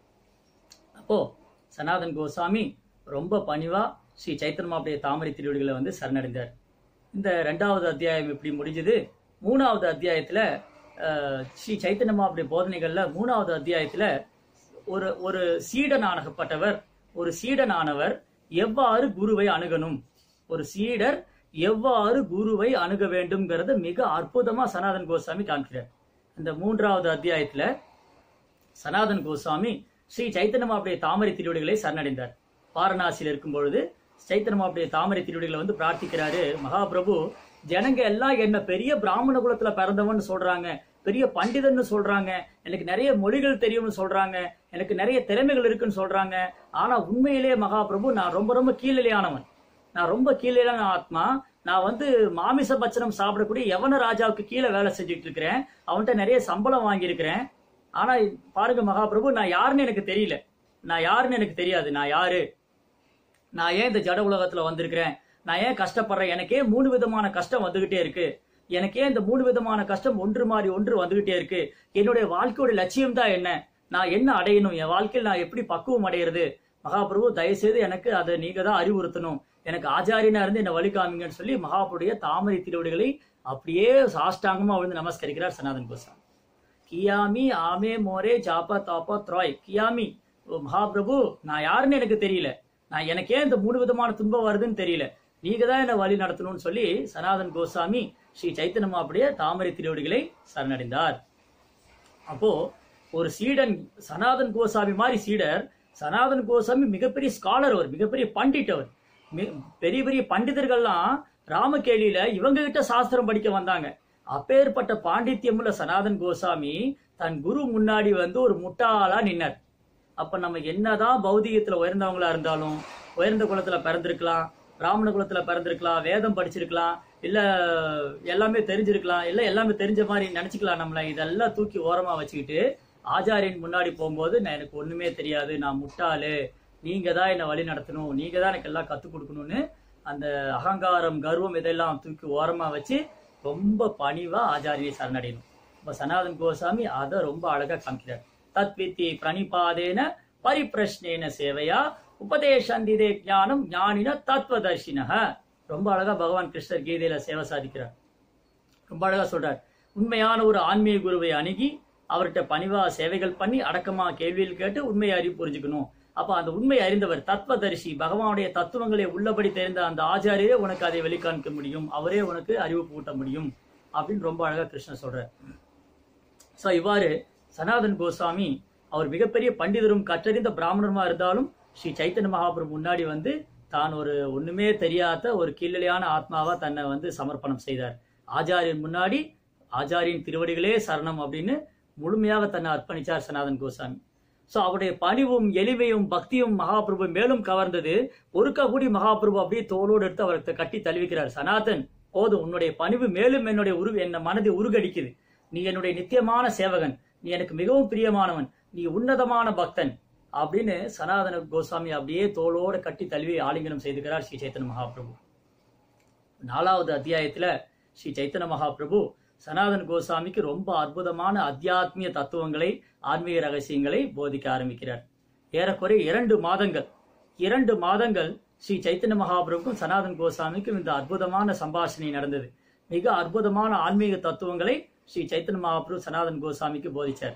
A: அப்போ சனாதன் கோசாமி ரொம்ப பணிவா ஸ்ரீ சைத்தன்மாவுடைய தாமரை திருவடிகளை வந்து சரணடைந்தார் இந்த ரெண்டாவது அத்தியாயம் இப்படி முடிஞ்சது மூணாவது அத்தியாயத்துல அஹ், ஸ்ரீ சைத்தன்யமாவுடைய போதனைகள்ல மூணாவது அத்தியாயத்துல ஒரு ஒரு சீடனாகப்பட்டவர் ஒரு சீடனானவர் எவ்வாறு குருவை அணுகணும் ஒரு சீடர் எவ்வாறு குருவை அணுக வேண்டும்ங்கிறத மிக அற்புதமா சனாதன் கோஸ்வாமி காமிக்கிறார் இந்த மூன்றாவது அத்தியாயத்துல சனாதன் கோஸ்வாமி ஸ்ரீ சைத்தன்யமாவுடைய தாமரை திருவடிகளை சரணடைந்தார் வாரணாசியில் இருக்கும் பொழுது சைத்தன்யமாவுடைய தாமரை திருவடிகளை வந்து பிரார்த்திக்கிறாரு மகாபிரபு ஜனங்க எல்லாம் என்ன பெரிய பிராமண குலத்துல பிறந்தவன்னு சொல்றாங்க பெரிய பண்டிதன்னு சொல்றாங்க எனக்கு நிறைய மொழிகள் தெரியும்னு சொல்றாங்க எனக்கு நிறைய திறமைகள் இருக்குன்னு சொல்றாங்க ஆனா உண்மையிலேயே மகாபிரபு நான் ரொம்ப ரொம்ப கீழிலையானவன் நான் ரொம்ப கீழிலான ஆத்மா நான் வந்து மாமிச பட்சணம் சாப்பிடக்கூடிய யவன ராஜாவுக்கு கீழே வேலை செஞ்சுட்டு இருக்கிறேன் அவன்கிட்ட நிறைய சம்பளம் வாங்கியிருக்கிறேன் ஆனா பாருங்க மகாபிரபு நான் யாருன்னு எனக்கு தெரியல நான் யாருன்னு எனக்கு தெரியாது நான் யாரு நான் ஏன் இந்த ஜட உலகத்துல வந்திருக்கிறேன் நான் ஏன் கஷ்டப்படுறேன் எனக்கே மூணு விதமான கஷ்டம் வந்துகிட்டே இருக்கு எனக்கே இந்த மூணு விதமான கஷ்டம் ஒன்று மாறி ஒன்று வந்துகிட்டே இருக்கு என்னுடைய வாழ்க்கையோட லட்சியம் தான் என்ன நான் என்ன அடையணும் என் வாழ்க்கையில் நான் எப்படி பக்குவம் அடையிறது மகாபிரபு தயவுசெய்து எனக்கு அதை நீங்க தான் அறிவுறுத்தணும் எனக்கு ஆச்சாரியனா இருந்து என்ன வழி காமிங்கன்னு சொல்லி மகாபுடைய தாமரை திருவடிகளை அப்படியே சாஷ்டாங்கமா விழுந்து நமஸ்கரிக்கிறார் சனாதன் கோசாமி கியாமி ஆமே மோரே ஜாபா தாப்பா த்ராய் கியாமி ஓ மகாபிரபு நான் யாருன்னு எனக்கு தெரியல நான் எனக்கே இந்த மூணு விதமான துன்பம் வருதுன்னு தெரியல நீங்க தான் என்ன வழி நடத்தணும்னு சொல்லி சனாதன் கோசாமி ஸ்ரீ சைத்தன்யமாவுடைய தாமரை திருவடிகளை சரணடைந்தார் அப்போ ஒரு சீடன் சனாதன் கோசாமி மாதிரி சீடர் சனாதன் கோசாமி மிகப்பெரிய ஸ்காலர் அவர் மிகப்பெரிய பண்டிட் அவர் மி- பெரிய பெரிய பண்டிதர்கள்லாம் ராமகேலியில இவங்க கிட்ட சாஸ்திரம் படிக்க வந்தாங்க அப்பேற்பட்ட பாண்டித்யமுள்ள சனாதன் கோசாமி தன் குரு முன்னாடி வந்து ஒரு முட்டாளா நின்னார் அப்ப நம்ம என்னதான் பௌதிகத்துல உயர்ந்தவங்களா இருந்தாலும் உயர்ந்த குலத்துல பிறந்திருக்கலாம் பிராமண குலத்துல பிறந்திருக்கலாம் வேதம் படிச்சிருக்கலாம் இல்ல எல்லாமே தெரிஞ்சிருக்கலாம் இல்ல எல்லாமே தெரிஞ்ச மாதிரி நினைச்சுக்கலாம் நம்மள இதெல்லாம் தூக்கி ஓரமா வச்சுக்கிட்டு ஆச்சாரியன் முன்னாடி போகும்போது நான் எனக்கு ஒண்ணுமே தெரியாது நான் முட்டாளு நீங்க தான் என்ன வழி நடத்தணும் நீங்க தான் எனக்கு எல்லாம் கத்துக் கொடுக்கணும்னு அந்த அகங்காரம் கர்வம் இதெல்லாம் தூக்கி ஓரமா வச்சு ரொம்ப பணிவா ஆச்சாரியை சரணடையணும் இப்ப சனாதன் கோசாமி அதை ரொம்ப அழகா காமிக்கிறார் தத்வித்தி பிரணிபாதேன பரிப்பிரஷ்னேன சேவையா உபதேசந்திதே ஞானம் ஞானின தத்துவதர்ஷினக ரொம்ப அழகா பகவான் கிருஷ்ணர் கீதையில சேவை சாதிக்கிறார் ரொம்ப அழகா சொல்றார் உண்மையான ஒரு ஆன்மீக குருவை அணுகி அவர்கிட்ட பணிவா சேவைகள் பண்ணி அடக்கமா கேள்வியில் கேட்டு உண்மையை அறிவு புரிஞ்சுக்கணும் அப்ப அந்த உண்மை அறிந்தவர் தத்துவதரிசி பகவானுடைய தத்துவங்களை உள்ளபடி தெரிந்த அந்த ஆச்சாரியரே உனக்கு அதை வெளிக்காண்பிக்க முடியும் அவரே உனக்கு அறிவு பூட்ட முடியும் அப்படின்னு ரொம்ப அழகா கிருஷ்ணர் சொல்றார் சோ இவ்வாறு சனாதன் கோஸ்வாமி அவர் மிகப்பெரிய பண்டிதரும் கற்றறிந்த பிராமணருமா இருந்தாலும் ஸ்ரீ சைத்தன்ய மகாபுரம் முன்னாடி வந்து தான் ஒரு ஒண்ணுமே தெரியாத ஒரு கீழ்நிலையான ஆத்மாவா தன்னை வந்து சமர்ப்பணம் செய்தார் ஆச்சாரியன் முன்னாடி ஆச்சாரியின் திருவடிகளே சரணம் அப்படின்னு முழுமையாக தன்னை அர்ப்பணிச்சார் சனாதன் கோசாமி சோ அவருடைய பணிவும் எளிமையும் பக்தியும் மகாபிரபு மேலும் கவர்ந்தது ஒருக்கக்கூடி மகாபிரபு அப்படியே தோளோடு எடுத்து அவருக்கு கட்டி தழுவிக்கிறார் சனாதன் போதும் உன்னுடைய பணிவு மேலும் என்னுடைய உரு என்ன மனதை உருகடிக்குது நீ என்னுடைய நித்தியமான சேவகன் நீ எனக்கு மிகவும் பிரியமானவன் நீ உன்னதமான பக்தன் அப்படின்னு சனாதன கோஸ்வாமி அப்படியே தோளோட கட்டி தழுவி ஆலிங்கனம் செய்துகிறார் ஸ்ரீ சைத்தன்ய மகாபிரபு நாலாவது அத்தியாயத்துல ஸ்ரீ சைத்தன்ய மகாபிரபு சனாதன் கோஸ்வாமிக்கு ரொம்ப அற்புதமான அத்தியாத்மிய தத்துவங்களை ஆன்மீக ரகசியங்களை போதிக்க ஆரம்பிக்கிறார் ஏறக்குறைய இரண்டு மாதங்கள் இரண்டு மாதங்கள் ஸ்ரீ சைத்தன்ய மகாபிரபுக்கும் சனாதன் கோஸ்வாமிக்கும் இந்த அற்புதமான சம்பாஷணை நடந்தது மிக அற்புதமான ஆன்மீக தத்துவங்களை ஸ்ரீ சைத்தன்ய மகாபிரபு சனாதன் கோஸ்வாமிக்கு போதிச்சார்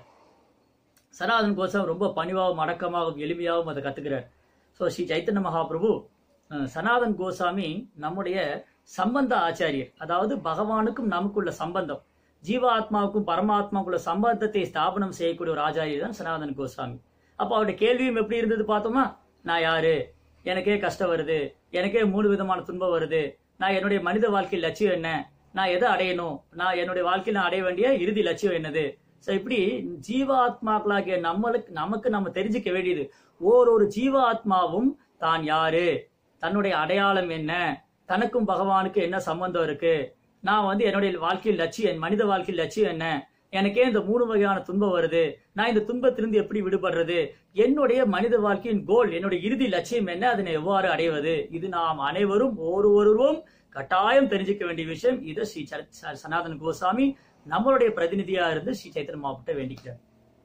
A: சனாதன் கோஸ்வாமி ரொம்ப பணிவாகவும் அடக்கமாகவும் எளிமையாகவும் அதை கத்துக்கிறார் ஸோ ஸ்ரீ சைத்தன்ய மகாபிரபு அஹ், சனாதன் கோஸ்வாமி நம்முடைய சம்பந்த ஆச்சாரியர் அதாவது பகவானுக்கும் நமக்குள்ள சம்பந்தம் ஜீவாத்மாவுக்கும் பரமாத்மாவுக்குள்ள சம்பந்தத்தை ஸ்தாபனம் செய்யக்கூடிய ஒரு ஆச்சாரியர் தான் சனாதன் கோஸ்வாமி அப்போ அவருடைய கேள்வியும் எப்படி இருந்தது பார்த்தோமா நான் யாரு எனக்கே கஷ்டம் வருது எனக்கே மூணு விதமான துன்பம் வருது நான் என்னுடைய மனித வாழ்க்கையில் லட்சியம் என்ன நான் எதை அடையணும் நான் என்னுடைய வாழ்க்கையில் நான் அடைய வேண்டிய இறுதி லட்சியம் என்னது ஸோ இப்படி ஜீவாத்மாக்களாகிய நம்மளுக்கு நமக்கு நம்ம தெரிஞ்சுக்க வேண்டியது ஓரொரு ஜீவாத்மாவும் தான் யாரு தன்னுடைய அடையாளம் என்ன தனக்கும் பகவானுக்கு என்ன சம்பந்தம் இருக்கு நான் வந்து என்னுடைய வாழ்க்கையில் லட்சியம் என் மனித வாழ்க்கையில் லட்சியம் என்ன எனக்கே இந்த மூணு வகையான துன்பம் வருது நான் இந்த துன்பத்திலிருந்து எப்படி விடுபடுறது என்னுடைய மனித வாழ்க்கையின் கோல் என்னுடைய இறுதி லட்சியம் என்ன அதனை எவ்வாறு அடைவது இது நாம் அனைவரும் ஒருவரும் கட்டாயம் தெரிஞ்சுக்க வேண்டிய விஷயம் இதை ஸ்ரீ சர- ச- சனாதன கோசாமி நம்மளுடைய பிரதிநிதியா இருந்து ஸ்ரீ சைத்தன்ய மாவட்ட வேண்டிக்கிறார்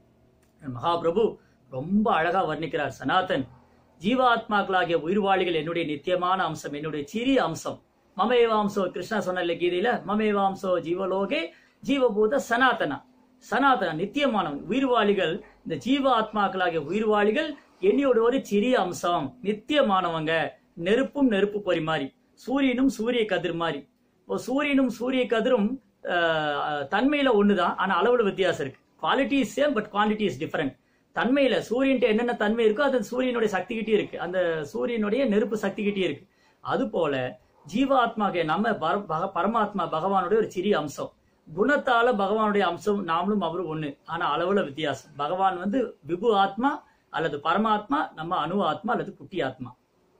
A: மகாபிரபு ரொம்ப அழகா வர்ணிக்கிறார் சனாதன் ஜீவாத்மாக்களாகிய உயிர்வாளிகள் என்னுடைய நித்தியமான அம்சம் என்னுடைய சிறிய அம்சம் மமேவாம்சோ கிருஷ்ணா சொன்ன கீதையில மமேவாம்சோ ஜீவலோகே ஜீவபூத சனாதனா சனாதன நித்தியமானவன் உயிர்வாளிகள் இந்த ஜீவ ஆத்மாக்களாகிய உயிர்வாளிகள் என்னையோட ஒரு சிறிய அம்சம் நித்தியமானவங்க நெருப்பும் நெருப்பு பொறி மாதிரி சூரியனும் சூரிய கதிர் மாதிரி இப்போ சூரியனும் சூரிய கதிரும் ஆஹ், தன்மையில ஒண்ணுதான் ஆனா அளவுல வித்தியாசம் இருக்கு quality is same but quantity is different தன்மையில சூரியன்ட்ட என்னென்ன தன்மை இருக்கோ அது சூரியனுடைய சக்தி கிட்டே இருக்கு அந்த சூரியனுடைய நெருப்பு சக்தி கிட்டே இருக்கு அது போல ஜீவாத்மாக நம்ம பர- பக- பரமாத்மா பகவானுடைய ஒரு சிறிய அம்சம் குணத்தால பகவானுடைய அம்சம் நாமளும் அவரும் ஒண்ணு ஆனா அளவுல வித்தியாசம் பகவான் வந்து விபு ஆத்மா அல்லது பரமாத்மா நம்ம அணு ஆத்மா அல்லது குட்டி ஆத்மா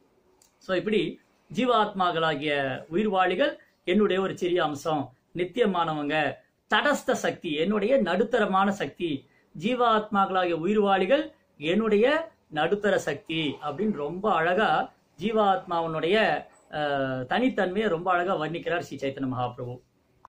A: சோ இப்படி ஜீவாத்மாக்களாகிய உயிர்வாளிகள் என்னுடைய ஒரு சிறிய அம்சம் நித்தியமானவங்க தடஸ்த சக்தி என்னுடைய நடுத்தரமான சக்தி ஜீவாத்மாக்களாகிய உயிர்வாளிகள் என்னுடைய நடுத்தர சக்தி அப்படின்னு ரொம்ப அழகா ஜீவாத்மாவனுடைய அஹ், தனித்தன்மையை ரொம்ப அழகா வர்ணிக்கிறார் ஸ்ரீ சைத்தன்ய மகாபிரபு